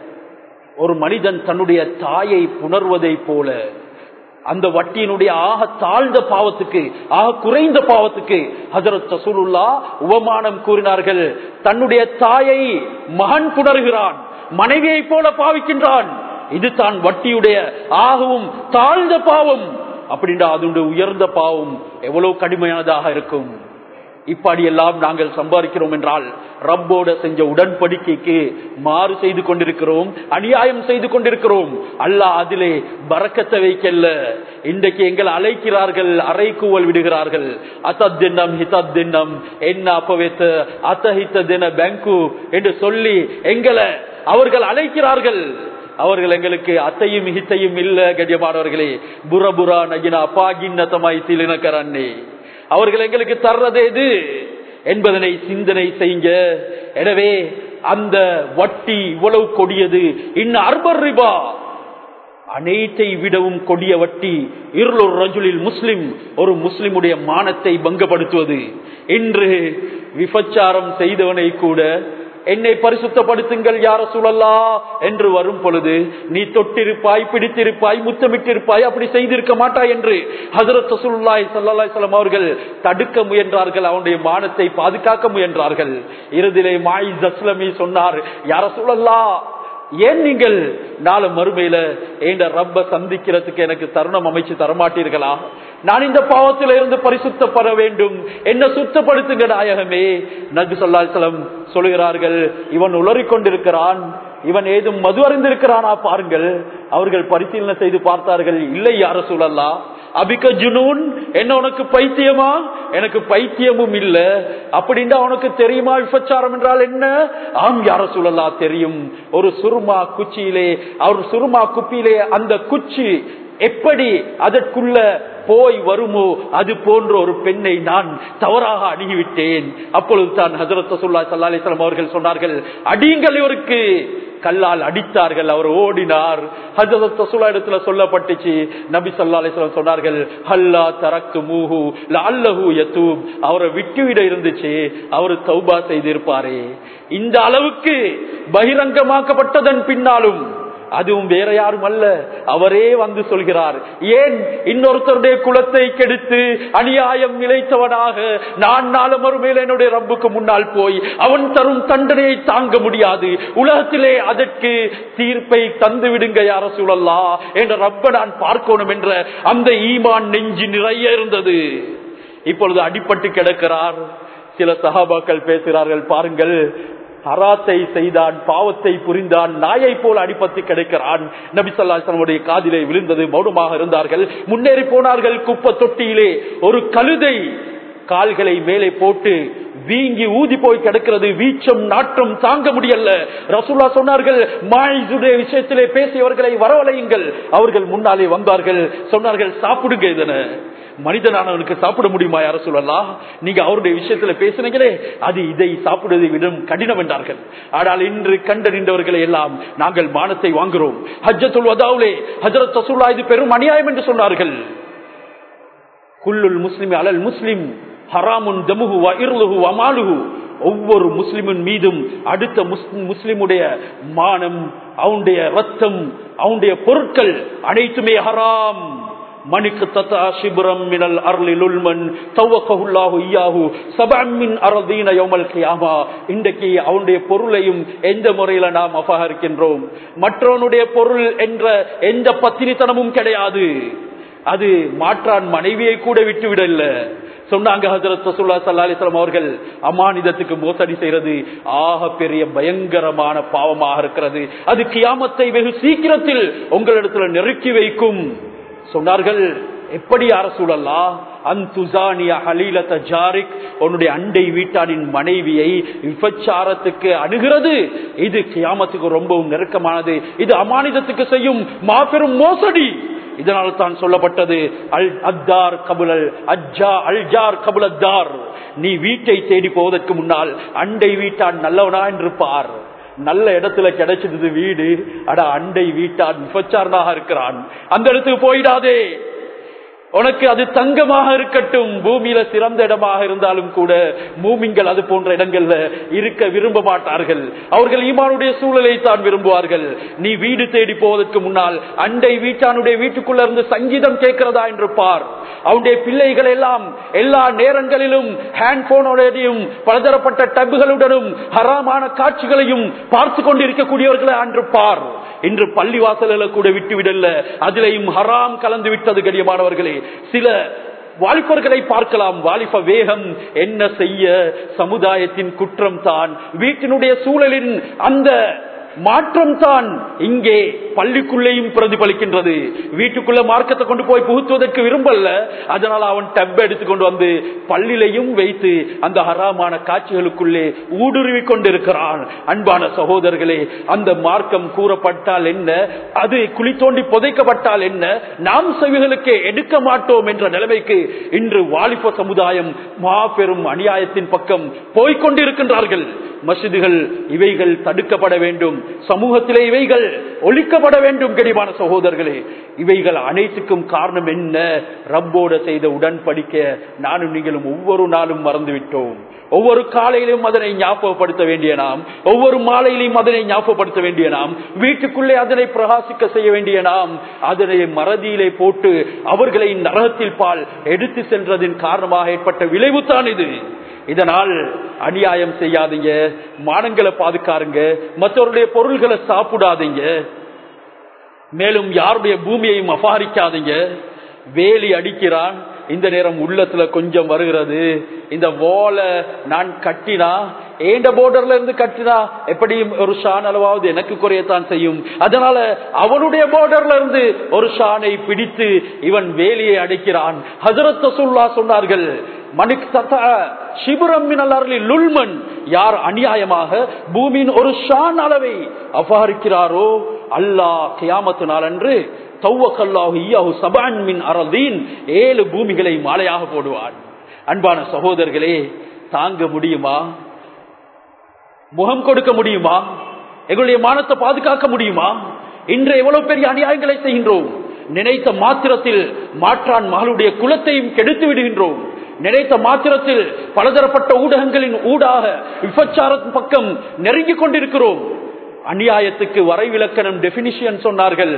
ஒரு மனிதன் தன்னுடைய தாயை புணர்வதை போல அந்த வட்டியினுடைய ஆக தாழ்ந்த பாவத்துக்கு ஆக குறைந்த பாவத்துக்கு ஹசரத் ரசூலுல்லா உபமானம் கூறினார்கள் தன்னுடைய தாயை மகன் புணர்கிறான் மனைவியை போல பாவிக்கின்றான் இது தான் வட்டியுடைய ஆகவும் தாழ்ந்த பாவம் அப்படின்றா அதனுடைய உயர்ந்த பாவம் எவ்வளவு கடுமையானதாக இருக்கும் இப்படி எல்லாம் நாங்கள் சம்பாதிக்கிறோம் என்றால் ரப்போட செஞ்ச உடன்படிக்கைக்கு மாறு செய்து கொண்டிருக்கிறோம் அநியாயம் செய்து கொண்டிருக்கிறோம் அல்லாஹ் அதிலே பறக்கத்தை வைக்கல இன்றைக்கு எங்களை அழைக்கிறார்கள் அறைக்கூவல் விடுகிறார்கள் அத்தத் தின்னம் ஹிதத் தின்னம் என்ன அப்பவேத்த அத்தஹித்த தின பேங்கு என்று சொல்லி எங்களை அவர்கள் அழைக்கிறார்கள் அவர்கள் எங்களுக்கு அத்தையும் ஹித்தையும் இல்ல கடியமானவர்களே புறபுரா நகினா பாகின்னதமாய் திலினக்கரண்ணே அவர்கள் எங்களுக்கு தர்றது எது என்பதனை சிந்தனை செய்யுங்க எனவே அந்த வட்டி இவ்வளவு கொடியது இன்னும் அர்பர் ரிபா அனைத்தை விடவும் கொடிய வட்டி இருளொரு ரஜுலில் முஸ்லிம் ஒரு முஸ்லிமுடைய மானத்தை பங்கப்படுத்துவது இன்று விபச்சாரம் செய்தவனை கூட என்னை பரிசுத்தப்படுத்துங்கள் யார சூழல்லா என்று வரும் பொழுது நீ தொட்டிருப்பாய் பிடித்திருப்பாய் முத்தமிட்டிருப்பாய் அப்படி செய்திருக்க மாட்டாய் என்று ஹசரத் ரசூலுல்லாஹி ஸல்லல்லாஹு அலைஹி வஸல்லம் அவர்கள் தடுக்க முயன்றார்கள் அவனுடைய மானத்தை பாதுகாக்க முயன்றார்கள் இறுதியிலே மாய் ஜஸ்லமி சொன்னார் யார சூழல்லா ஏன் நீங்கள் நாலு மறுமையில என்ற ரப்ப சந்திக்கிறதுக்கு எனக்கு தருணம் அமைச்சு தரமாட்டீர்களா நான் இந்த பாவத்தில இருந்து பரிசுத்தப்பட வேண்டும் என்ன சுத்தப்படுத்துங்க நாயகமே நபி சொல்லாசலம் சொல்கிறார்கள் இவன் உளறிக் கொண்டிருக்கிறான் இவன் ஏதும் மது அறிந்திருக்கிறானா பாருங்கள் அவர்கள் பரிசீலனை செய்து பார்த்தார்கள் இல்லை யார சூழல்லா அபிக்க ஜுனூன் என்ன உனக்கு பைத்தியமா எனக்கு பைத்தியமும் இல்ல அப்படின்னா உனக்கு தெரியுமா விபச்சாரம் என்றால் என்ன ஆம் யார சூழல்லா தெரியும் ஒரு சுருமா குச்சியிலே அவர் சுருமா குப்பியிலே அந்த குச்சி எப்படி அதற்குள்ள போய் வருமோ அது போன்ற ஒரு பெண்ணை நான் தவறாக அணுகிவிட்டேன் அப்பொழுது தான் ஹசரத் சுல்லா சல்லா அலிஸ்லாம் அவர்கள் சொன்னார்கள் அடியுங்கள் இவருக்கு கல்லால் அடித்தார்கள் அவர் ஓடினார் ஹஜரத் ரசூலா இடத்துல சொல்லப்பட்டுச்சு நபி சல்லா அலிஸ்லாம் சொன்னார்கள் ஹல்லா தரக்கு மூஹு அல்லஹு யத்தூப் அவரை விட்டுவிட இருந்துச்சு அவர் தௌபா செய்திருப்பாரே இந்த அளவுக்கு பகிரங்கமாக்கப்பட்டதன் பின்னாலும் அதுவும் வேற யாரும் அல்ல அவரே வந்து சொல்கிறார் ஏன் இன்னொருத்தருடைய குலத்தை கெடுத்து அநியாயம் நிலைத்தவனாக நான் நாளும் மறுமையில் என்னுடைய ரப்புக்கு முன்னால் போய் அவன் தரும் தண்டனையை தாங்க முடியாது உலகத்திலே அதற்கு தீர்ப்பை தந்து விடுங்க யார சூழல்லா என்ற ரப்ப நான் பார்க்கணும் என்ற அந்த ஈமான் நெஞ்சு நிறைய இருந்தது இப்பொழுது அடிப்பட்டு கிடக்கிறார் சில சகாபாக்கள் பேசுகிறார்கள் பாருங்கள் ஹராத்தை செய்தான் பாவத்தை புரிந்தான் நாயை போல் அடிப்பத்து கிடைக்கிறான் நபிசல்லாசனுடைய காதிலே விழுந்தது மௌனமாக இருந்தார்கள் முன்னேறி போனார்கள் குப்பை தொட்டியிலே ஒரு கழுதை கால்களை மேலே போட்டு வீங்கி ஊதி போய் கிடக்கிறது வீச்சம் நாற்றம் தாங்க முடியல ரசூல்லா சொன்னார்கள் மாயுடைய விஷயத்திலே பேசியவர்களை வரவழையுங்கள் அவர்கள் முன்னாலே வந்தார்கள் சொன்னார்கள் சாப்பிடுங்க இதன மனிதனானவனுக்கு சாப்பிட முடியுமா யார சொல்லலாம் நீங்க அவருடைய விஷயத்துல பேசினீங்களே அது இதை சாப்பிடுவதை விட கடினம் என்றார்கள் ஆனால் இன்று கண்டறிந்தவர்களை எல்லாம் நாங்கள் மானத்தை வாங்குகிறோம் ஹஜ்ஜத்துல் வதாவுலே ஹஜரத் ரசூல்லா இது பெரும் அநியாயம் என்று சொன்னார்கள் குல்லுல் முஸ்லிம் அலல் முஸ்லிம் ஹராமுன் தமுகு இருளுகு அமாலுகு ஒவ்வொரு முஸ்லிமின் மீதும் அடுத்த முஸ்லிமுடைய மானம் அவனுடைய ரத்தம் அவனுடைய பொருட்கள் அனைத்துமே ஹராம் மணிக்கு தத்தா சிபுரம் மினல் அருளில் உள்மன் தவக்கஹுல்லாஹு இயாஹு சபமின் அரதீன யோமல் கியாமா இன்றைக்கு அவனுடைய பொருளையும் எந்த முறையில நாம் அபகரிக்கின்றோம் மற்றவனுடைய பொருள் என்ற எந்த பத்தினித்தனமும் கிடையாது அது மாற்றான் மனைவியை கூட விட்டுவிடல சொன்னாங்க ஹசரத் ரசூல்லா சல்லா அலிஸ்லாம் அவர்கள் அமானிதத்துக்கு மோசடி செய்யறது ஆக பெரிய பயங்கரமான பாவமாக இருக்கிறது அது கியாமத்தை வெகு சீக்கிரத்தில் உங்களிடத்துல நெருக்கி வைக்கும் சொன்னார்கள் எப்படி அரசூழல்லா அந்துசானிய ஹலீலத்த ஜாரிக் உன்னுடைய அண்டை வீட்டானின் மனைவியை விபச்சாரத்துக்கு அணுகிறது இது கியாமத்துக்கு ரொம்பவும் நெருக்கமானது இது அமானிதத்துக்கு செய்யும் மாபெரும் மோசடி இதனால் தான் சொல்லப்பட்டது அல் அத்தார் கபுலல் அஜா அல்ஜார் கபுலத்தார் நீ வீட்டை தேடி போவதற்கு முன்னால் அண்டை வீட்டான் நல்லவனா என்று பார் நல்ல இடத்துல கிடைச்சது வீடு அட அண்டை வீட்டான் விபச்சாரனாக இருக்கிறான் அந்த இடத்துக்கு போயிடாதே உனக்கு அது தங்கமாக இருக்கட்டும் பூமியில சிறந்த இடமாக இருந்தாலும் கூட மூமிங்கள் அது போன்ற இடங்கள்ல இருக்க விரும்ப மாட்டார்கள் அவர்கள் ஈமானுடைய சூழலை தான் விரும்புவார்கள் நீ வீடு தேடி போவதற்கு முன்னால் அண்டை வீட்டானுடைய வீட்டுக்குள்ள இருந்து சங்கீதம் கேட்கிறதா என்று பார் அவனுடைய பிள்ளைகள் எல்லாம் எல்லா நேரங்களிலும் ஹேண்ட் போனோடையும் பலதரப்பட்ட டப்புகளுடனும் ஹராமான காட்சிகளையும் பார்த்து கொண்டிருக்கக்கூடியவர்களை அன்று பார் இன்று பள்ளிவாசல கூட விட்டு விடல அதிலையும் ஹராம் கலந்து விட்டது கடியமானவர்களே சில வாலிபர்களை பார்க்கலாம் வாலிப வேகம் என்ன செய்ய சமுதாயத்தின் குற்றம் தான் வீட்டினுடைய சூழலின் அந்த மாற்றம் தான் இங்கே பள்ளிக்குள்ளேயும் பிரதிபலிக்கின்றது வீட்டுக்குள்ள மார்க்கத்தை கொண்டு போய் புகுத்துவதற்கு விரும்பல அதனால அவன் டப் எடுத்துக்கொண்டு வந்து பள்ளிலையும் வைத்து அந்த ஹராமான காட்சிகளுக்குள்ளே ஊடுருவி கொண்டிருக்கிறான் அன்பான சகோதரர்களே அந்த மார்க்கம் கூறப்பட்டால் என்ன அது குழி தோண்டி புதைக்கப்பட்டால் என்ன நாம் செவிகளுக்கு எடுக்க மாட்டோம் என்ற நிலைமைக்கு இன்று வாலிப சமுதாயம் மாபெரும் அநியாயத்தின் பக்கம் போய்கொண்டிருக்கின்றார்கள் மசிதுகள் இவைகள் தடுக்கப்பட வேண்டும் சமூகத்திலே இவைகள் ஒழிக்கப்பட வேண்டும் கனிவான சகோதரர்களே இவைகள் அனைத்துக்கும் காரணம் என்ன ரப்போட செய்த உடன்படிக்க நானும் நீங்களும் ஒவ்வொரு நாளும் மறந்துவிட்டோம் ஒவ்வொரு காலையிலும் அதனை ஞாபகப்படுத்த வேண்டிய நாம் ஒவ்வொரு மாலையிலும் அதனை ஞாபகப்படுத்த வேண்டிய நாம் வீட்டுக்குள்ளே அதனை பிரகாசிக்க செய்ய வேண்டிய நாம் அதனை மறதியிலே போட்டு அவர்களை நரகத்தில் பால் எடுத்து சென்றதின் காரணமாக ஏற்பட்ட விளைவுதான் இது இதனால் அநியாயம் செய்யாதீங்க மானங்களை பாதுகாருங்க மற்றவருடைய பொருள்களை சாப்பிடாதீங்க மேலும் யாருடைய பூமியையும் அபகரிக்காதீங்க வேலி அடிக்கிறான் இந்த நேரம் உள்ளத்துல கொஞ்சம் வருகிறது இந்த ஓலை நான் கட்டினா ஏண்ட போர்டர்ல இருந்து கட்டினா எப்படியும் ஒரு ஷான் அளவாவது எனக்கு குறையத்தான் செய்யும் அதனால அவனுடைய போர்டர்ல இருந்து ஒரு ஷானை பிடித்து இவன் வேலியை அடைக்கிறான் ஹசரத் ரசூல்லா சொன்னார்கள் மணிக் லுல்மன் யார் அநியாயமாக பூமியின் ஒரு ஷான் அளவை அபகரிக்கிறாரோ அல்லாஹ் கியாமத்து நாளன்று ஏழு பூமிகளை மாலையாக போடுவான் அன்பான சகோதரர்களே தாங்க முடியுமா முகம் கொடுக்க முடியுமா எங்களுடைய மானத்தை பாதுகாக்க முடியுமா இன்று எவ்வளவு பெரிய அநியாயங்களை செய்கின்றோம் நினைத்த மாத்திரத்தில் மாற்றான் மகளுடைய குலத்தையும் கெடுத்து விடுகின்றோம் நினைத்த மாத்திரத்தில் பலதரப்பட்ட ஊடகங்களின் ஊடாக விபச்சாரத்தின் பக்கம் நெருங்கிக் கொண்டிருக்கிறோம் அநியாயத்துக்கு வரைவிலக்கணம் டெபினிஷன் சொன்னார்கள்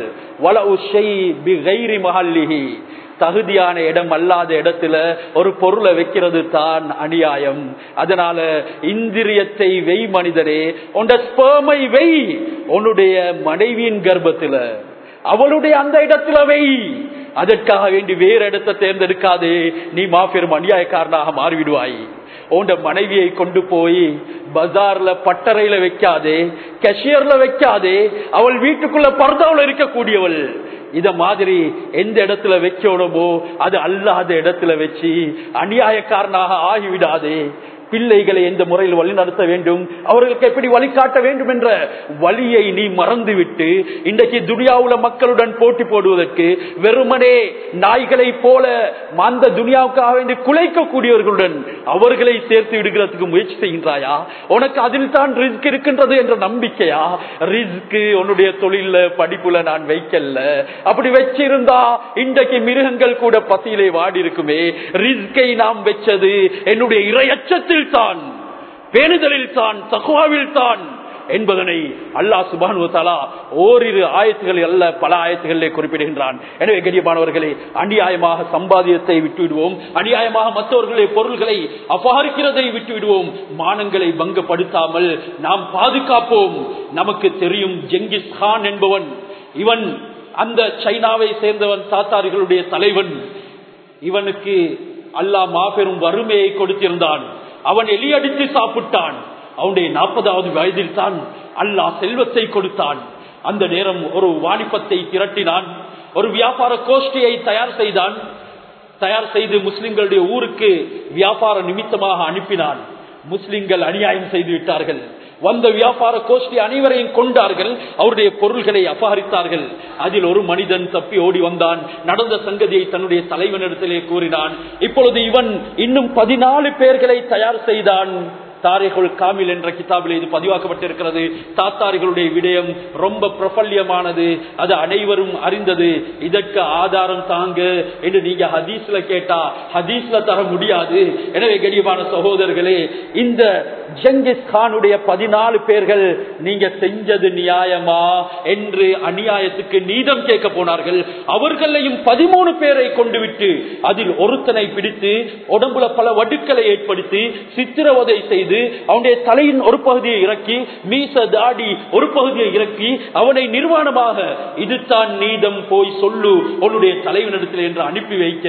தகுதியான இடம் அல்லாத இடத்துல ஒரு பொருளை வைக்கிறது தான் அநியாயம் அதனால இந்திரியத்தை வெய் மனிதரே உண்ட ஸ்பேமை வெய் உன்னுடைய மனைவியின் கர்ப்பத்துல அவளுடைய அந்த இடத்துல வை அதற்காக வேண்டி வேறு இடத்தை தேர்ந்தெடுக்காதே நீ மாபெரும் அநியாயக்காரனாக மாறிவிடுவாய் உண்ட மனைவியை கொண்டு போய் பஜார்ல பட்டறையில வைக்காதே கஷியர்ல வைக்காதே அவள் வீட்டுக்குள்ள பர்தாவில் இருக்கக்கூடியவள் இத மாதிரி எந்த இடத்துல வைக்கணுமோ அது அல்லாத இடத்துல வச்சு அநியாயக்காரனாக ஆகிவிடாதே பிள்ளைகளை எந்த முறையில் வழி நடத்த வேண்டும் அவர்களுக்கு எப்படி வழிகாட்ட வேண்டும் என்ற வழியை நீ மறந்துவிட்டு இன்றைக்கு துனியாவுல மக்களுடன் போட்டி போடுவதற்கு வெறுமனே நாய்களை போல அந்த துனியாவுக்காக வேண்டி குலைக்கக்கூடியவர்களுடன் அவர்களை சேர்த்து விடுகிறதுக்கு முயற்சி செய்கின்றாயா உனக்கு அதில் தான் ரிஸ்க் இருக்கின்றது என்ற நம்பிக்கையா ரிஸ்க் உன்னுடைய தொழில படிப்புல நான் வைக்கல அப்படி வச்சிருந்தா இன்றைக்கு மிருகங்கள் கூட பசியிலே வாடி இருக்குமே ரிஸ்கை நாம் வச்சது என்னுடைய இரையச்சத்தில் தான் பேணுதலில் தான் தகுவாவில் தான் என்பதனை அல்லாஹ் சுபானு தாலா ஓரிரு ஆயத்துகள் அல்ல பல ஆயத்துகளிலே குறிப்பிடுகின்றான் எனவே கண்ணியமானவர்களே அநியாயமாக சம்பாதியத்தை விட்டுவிடுவோம் அநியாயமாக மற்றவர்களுடைய பொருள்களை அபகரிக்கிறதை விட்டுவிடுவோம் மானங்களை பங்கப்படுத்தாமல் நாம் பாதுகாப்போம் நமக்கு தெரியும் ஜெங்கிஸ் கான் என்பவன் இவன் அந்த சைனாவை சேர்ந்தவன் தாத்தாரிகளுடைய தலைவன் இவனுக்கு அல்லாஹ் மாபெரும் வறுமையை கொடுத்திருந்தான் அவன் எலியடித்து சாப்பிட்டான் அவனுடைய நாற்பதாவது வயதில் தான் அல்லாஹ் செல்வத்தை கொடுத்தான் அந்த நேரம் ஒரு வாணிபத்தை திரட்டினான் ஒரு வியாபார கோஷ்டியை தயார் செய்தான் தயார் செய்து முஸ்லிம்களுடைய ஊருக்கு வியாபார நிமித்தமாக அனுப்பினான் முஸ்லிம்கள் அநியாயம் செய்து விட்டார்கள் வந்த வியாபார கோஷ்டி அனைவரையும் கொண்டார்கள் அவருடைய பொருள்களை அபகரித்தார்கள் அதில் ஒரு மனிதன் தப்பி ஓடி வந்தான் நடந்த சங்கதியை தன்னுடைய தலைவனிடத்திலே கூறினான் இப்பொழுது இவன் இன்னும் பதினாலு பேர்களை தயார் செய்தான் தாரிகுல் காமில் என்ற கிதாபில் இது பதிவாக்கப்பட்டிருக்கிறது தாத்தாரிகளுடைய விடயம் ரொம்ப பிரபல்யமானது அது அனைவரும் அறிந்தது இதற்கு ஆதாரம் தாங்க என்று நீங்க ஹதீஸ்ல கேட்டா ஹதீஸ்ல தர முடியாது எனவே கடியமான சகோதரர்களே இந்த ஜங்கிஸ் கானுடைய பதினாலு பேர்கள் நீங்க செஞ்சது நியாயமா என்று அநியாயத்துக்கு நீதம் கேட்க போனார்கள் அவர்களையும் பதிமூணு பேரை கொண்டு விட்டு அதில் ஒருத்தனை பிடித்து உடம்புல பல வடுக்களை ஏற்படுத்தி சித்திரவதை செய்து அவனுடைய தலையின் ஒரு பகுதியை இறக்கி மீச தாடி ஒரு பகுதியை இறக்கி அவனை நிர்வாணமாக இதுதான் நீதம் போய் சொல்லு உன்னுடைய தலைவனிடத்தில் என்று அனுப்பி வைக்க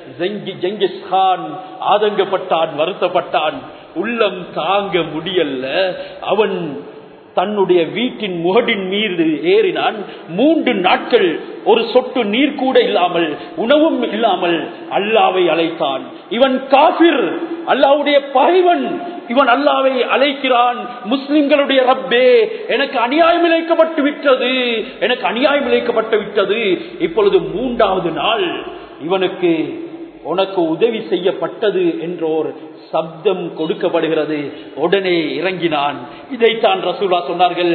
ஜங்கிஸ் கான் ஆதங்கப்பட்டான் வருத்தப்பட்டான் உள்ளம் தாங்க முடியல அவன் தன்னுடைய வீட்டின் முகடின் மீது ஏறினான் மூன்று நாட்கள் ஒரு சொட்டு நீர் கூட இல்லாமல் உணவும் இல்லாமல் அல்லாவை அழைத்தான் இவன் காபிர் அல்லாவுடைய பகைவன் இவன் அல்லாவை அழைக்கிறான் முஸ்லிம்களுடைய ரப்பே எனக்கு அநியாயம் இழைக்கப்பட்டு விட்டது எனக்கு அநியாயம் இழைக்கப்பட்டு விட்டது இப்பொழுது மூன்றாவது நாள் இவனுக்கு உனக்கு உதவி செய்யப்பட்டது என்றோர் சப்தம் கொடுக்கப்படுகிறது உடனே இறங்கினான் இதைத்தான் ரசூலா சொன்னார்கள்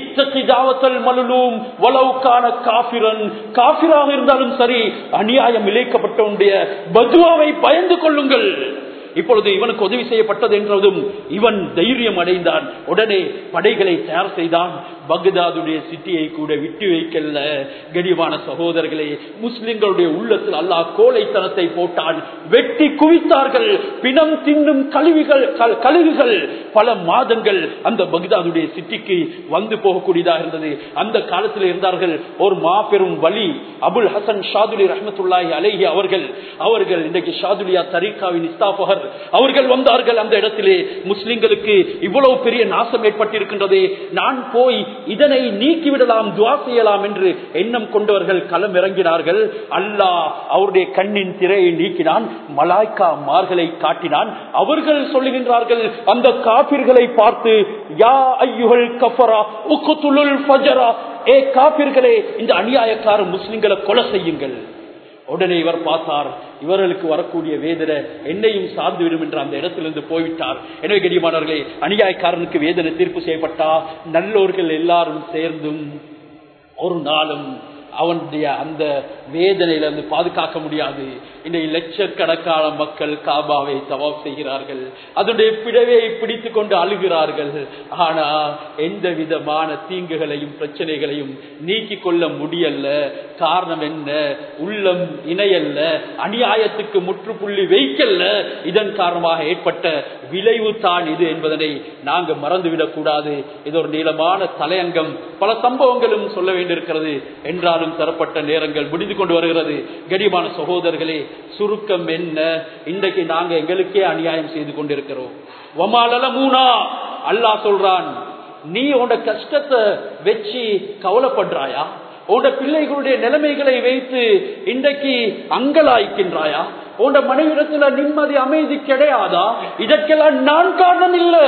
இத்தல் மலுலும் வளவுக்கான காபிரன் காபிராக இருந்தாலும் சரி அநியாயம் இழைக்கப்பட்டவனுடைய பதுவாவை பயந்து கொள்ளுங்கள் இப்பொழுது இவனுக்கு உதவி செய்யப்பட்டது என்றதும் இவன் தைரியம் அடைந்தான் உடனே படைகளை தயார் செய்தான் பக்தாதுடைய சிட்டியை கூட விட்டு வைக்கல கடிவான சகோதரர்களே முஸ்லிம்களுடைய உள்ளத்தில் அல்லாஹ் கோழைத்தனத்தை போட்டான் வெட்டி குவித்தார்கள் பிணம் தின்னும் கழிவுகள் க- கழுகுகள் பல மாதங்கள் அந்த பக்தாதுடைய சிட்டிக்கு வந்து போகக்கூடியதாக இருந்தது அந்த காலத்தில் இருந்தார்கள் ஒரு மாபெரும் வழி அபுல் ஹசன் ஷாதுலி ரஹமத்துல்லாஹி அலைஹி அவர்கள் அவர்கள் இன்றைக்கு ஷாதுலியா தரீகாவின் இஸ்தாபகர் அவர்கள் வந்தார்கள் அந்த இடத்திலே முஸ்லிம்களுக்கு இவ்வளவு பெரிய நாசம் ஏற்பட்டிருக்கின்றது நான் போய் இதனை நீக்கிவிடலாம் துவா செய்யலாம் என்று எண்ணம் கொண்டவர்கள் களம் இறங்கினார்கள் அல்லாஹ் அவருடைய கண்ணின் திரையை நீக்கினான் மலாய்க்கா மார்களை காட்டினான் அவர்கள் சொல்லுகின்றார்கள் அந்த காபிர்களை பார்த்து யா ஐயுகள் கஃபரா உக்குத்துலுல் ஃபஜரா ஏ காபிர்களே இந்த அநியாயக்கார முஸ்லிம்களை கொலை செய்யுங்கள் உடனே இவர் பார்த்தார் இவர்களுக்கு வரக்கூடிய வேதனை என்னையும் சார்ந்து விடும் என்று அந்த இடத்திலிருந்து போய்விட்டார் எனவே கடியமானவர்களே அநியாயக்காரனுக்கு வேதனை தீர்ப்பு செய்யப்பட்டா நல்லோர்கள் எல்லாரும் சேர்ந்தும் ஒரு நாளும் அவனுடைய அந்த வேதனையிலிருந்து பாதுகாக்க முடியாது இன்றைய லட்சக்கணக்கான மக்கள் காபாவை தவாப் செய்கிறார்கள் அதனுடைய பிடவை பிடித்துக் கொண்டு அழுகிறார்கள் ஆனா எந்த விதமான தீங்குகளையும் பிரச்சனைகளையும் நீக்கிக் கொள்ள முடியல காரணம் என்ன உள்ளம் இணையல்ல அநியாயத்துக்கு முற்றுப்புள்ளி வைக்கல்ல இதன் காரணமாக ஏற்பட்ட விளைவு தான் இது என்பதனை நாங்க மறந்துவிடக் கூடாது இது ஒரு நீளமான தலையங்கம் பல சம்பவங்களும் சொல்ல வேண்டியிருக்கிறது என்றாலும் தரப்பட்ட நேரங்கள் முடிந்து கொண்டு வருகிறது கடிமான சகோதரர்களே சுருக்கம் என்ன இன்றைக்கு நாங்க எங்களுக்கே அநியாயம் செய்து கொண்டிருக்கிறோம் வமாலல மூனா அல்லாஹ் சொல்றான் நீ உன்னோட கஷ்டத்தை வச்சு கவலைப்படுறாயா உன்னோட பிள்ளைகளுடைய நிலைமைகளை வைத்து இன்றைக்கு அங்கலாய்க்கின்றாயா உன்னோட மனைவிடத்துல நிம்மதி அமைதி கிடையாதா இதற்கெல்லாம் நான் காரணம் இல்ல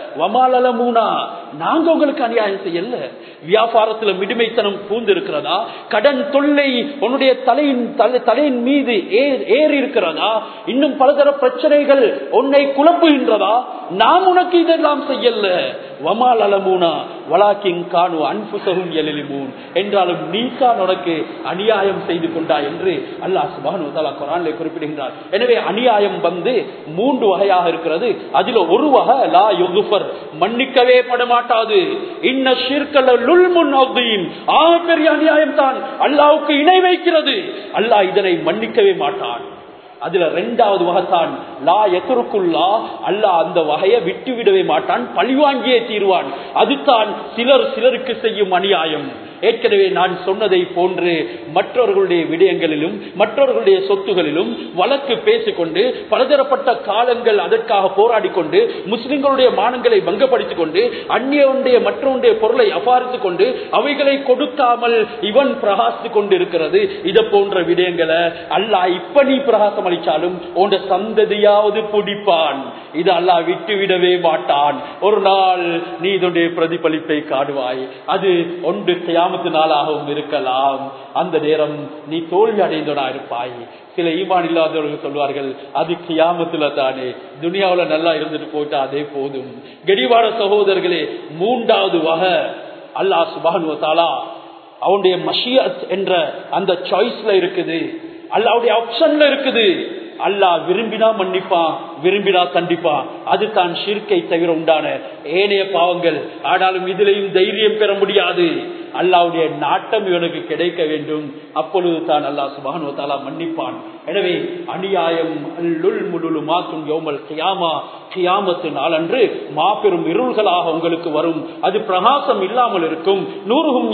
வமாலல மூனா நாங்க உங்களுக்கு அநியாயம் செய்யல வியாபாரத்துல மிடுமைத்தனம் பூந்து இருக்கிறதா கடன் தொல்லை உன்னுடைய தலையின் தலை- தலையின் மீது ஏ- ஏறி இருக்கிறதா இன்னும் பலதர பிரச்சனைகள் உன்னை குழப்புகின்றதா நாம் உனக்கு இதெல்லாம் செய்யல வமால் அலமூனா வலாக்கிங் காணு அன்புசகும் எழிலிமூன் என்றாலும் நீ தான் உனக்கு அநியாயம் செய்து கொண்டா என்று அல்லாஹ் சுபானு தலா குரான்ல குறிப்பிடுகின்றார் எனவே அநியாயம் வந்து மூன்று வகையாக இருக்கிறது அதுல ஒரு வகை லா யுகுஃபர் மன்னிக்கவே பட மாட்டாது இன்ன ஷிர்கல லுல்முன் அக்தீன் ஆக பெரிய அநியாயம் தான் அல்லாவுக்கு இணை வைக்கிறது அல்லாஹ் இதனை மன்னிக்கவே மாட்டான் அதுல ரெண்டாவது வகைத்தான் லா எத்தருக்குள்ளா அல்லாஹ் அந்த வகையை விட்டு விடவே மாட்டான் பழிவாங்கியே தீர்வான் அதுதான் சிலர் சிலருக்கு செய்யும் அநியாயம் ஏற்கனவே நான் சொன்னதை போன்று மற்றவர்களுடைய விடயங்களிலும் மற்றவர்களுடைய சொத்துகளிலும் வழக்கு பேசிக்கொண்டு பலதரப்பட்ட காலங்கள் அதற்காக போராடி கொண்டு முஸ்லிம்களுடைய மானங்களை பங்கப்படுத்திக் கொண்டு அந்நியனுடைய மற்றவனுடைய பொருளை அபாரித்துக் கொண்டு அவைகளை கொடுக்காமல் இவன் பிரகாசித்துக் கொண்டு இருக்கிறது இதை போன்ற விடயங்களை அல்லாஹ் இப்ப நீ பிரகாசம் அளிச்சாலும் உன் சந்ததியாவது பிடிப்பான் இது அல்லாஹ் விட்டு விடவே மாட்டான் ஒரு நாள் நீ இதனுடைய பிரதிபலிப்பை காடுவாய் அது ஒன்று கியாமத்து நாளாகவும் இருக்கலாம் அந்த நேரம் நீ தோல்வி அடைந்தவனா இருப்பாய் சில ஈமான் இல்லாதவர்கள் சொல்வார்கள் அது கியாமத்துல தானே துனியாவுல நல்லா இருந்துட்டு போயிட்டா அதே போதும் கடிவார சகோதரர்களே மூன்றாவது வகை அல்லாஹ் சுபானு தாலா அவனுடைய மஷியத் என்ற அந்த சாய்ஸ்ல இருக்குது அல்லாவுடைய ஆப்ஷன்ல இருக்குது அல்லாஹ் விரும்பினா மன்னிப்பான் விரும்பினா கண்டிப்பான் அது தான் ஷிர்கை தவிர உண்டான ஏனைய பாவங்கள் ஆனாலும் இதுலையும் தைரியம் பெற முடியாது அல்லாவுடைய நாட்டம் இவனுக்கு கிடைக்க வேண்டும் அப்பொழுது தான் அல்லாஹ் சுபானு தாலா மன்னிப்பான் எனவே அநியாயம் அல்லுல் முழுலு மாத்தும் யோமல் கியாமா கியாமத்து நாளன்று மாபெரும் இருள்களாக உங்களுக்கு வரும் அது பிரகாசம் இல்லாமல் இருக்கும் நூறுகும்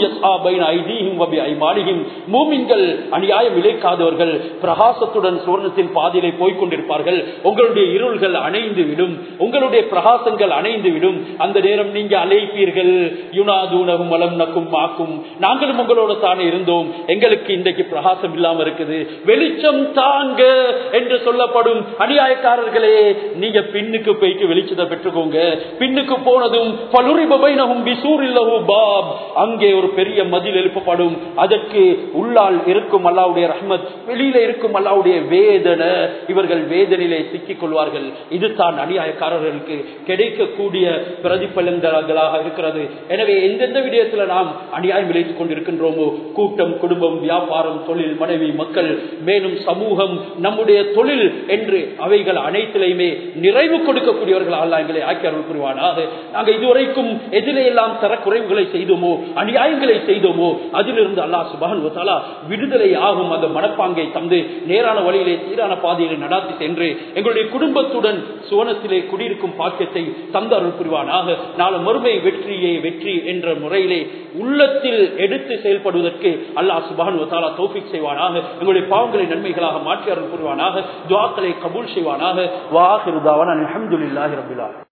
மூமின்கள் அநியாயம் இழைக்காதவர்கள் பிரகாசத்துடன் சுவர்ணத்தின் பாதையிலே போய்க் கொண்டிருப்பார்கள் உங்களுடைய இருள்கள் அணைந்து விடும் உங்களுடைய பிரகாசங்கள் அணைந்து விடும் அந்த நேரம் நீங்க அழைப்பீர்கள் யுனாதூனகும் வளம் நக்கும் மாக்கும் நாங்களும் உங்களோட தானே இருந்தோம் எங்களுக்கு இன்றைக்கு பிரகாசம் இல்லாம இருக்குது வெளிச்சம் தாங்க என்று சொல்லப்படும் அநியாயக்காரர்களே நீங்க பின்னுக்கு போயிட்டு வெளிச்சத்தை பெற்றுக்கோங்க பின்னுக்கு போனதும் பலுரி பபைனகும் பிசூர் இல்லவு பாப் அங்கே ஒரு பெரிய மதில் எழுப்பப்படும் அதற்கு உள்ளால் இருக்கும் அல்லாவுடைய ரஹ்மத் வெளியில இருக்கும் அல்லாவுடைய வேதனை இவர்கள் வேதனையிலே சிக்கிக் கொள்வார்கள் சொல்வார்கள் இதுதான் அநியாயக்காரர்களுக்கு கிடைக்கக்கூடிய பிரதிபலன்களாக இருக்கிறது எனவே எந்தெந்த விடயத்தில் நாம் அநியாயம் விளைத்துக் கொண்டிருக்கின்றோமோ கூட்டம் குடும்பம் வியாபாரம் தொழில் மனைவி மக்கள் மேலும் சமூகம் நம்முடைய தொழில் என்று அவைகள் அனைத்திலையுமே நிறைவு கொடுக்கக்கூடியவர்கள் அல்ல எங்களை ஆக்கி அருள் புரிவானாக நாங்கள் இதுவரைக்கும் எதிலே எல்லாம் தரக்குறைவுகளை செய்தோமோ அநியாயங்களை செய்தோமோ அதிலிருந்து அல்லாஹ் சுபான் விடுதலை ஆகும் அந்த மனப்பாங்கை தந்து நேரான வழியிலே சீரான பாதையிலே நடாத்தி சென்று எங்களுடைய குடும்பத்துடன் சுவனத்திலே குடியிருக்கும் பாக்கியத்தை தந்து அருள் புரிவானாக நாளை மறுமை வெற்றியே வெற்றி என்ற முறையிலே உள்ளத்தில் எடுத்து செயல்படுவதற்கு அல்லாஹ் சுபான் வத்தாலா தோபிக் செய்வானாக எங்களுடைய பாவங்களை நன்மைகளாக மாற்றி அருள் புரிவானாக துவாக்களை கபூல் செய்வானாக வாஹிருதாவான அலமதுல்லாஹி ரபிலா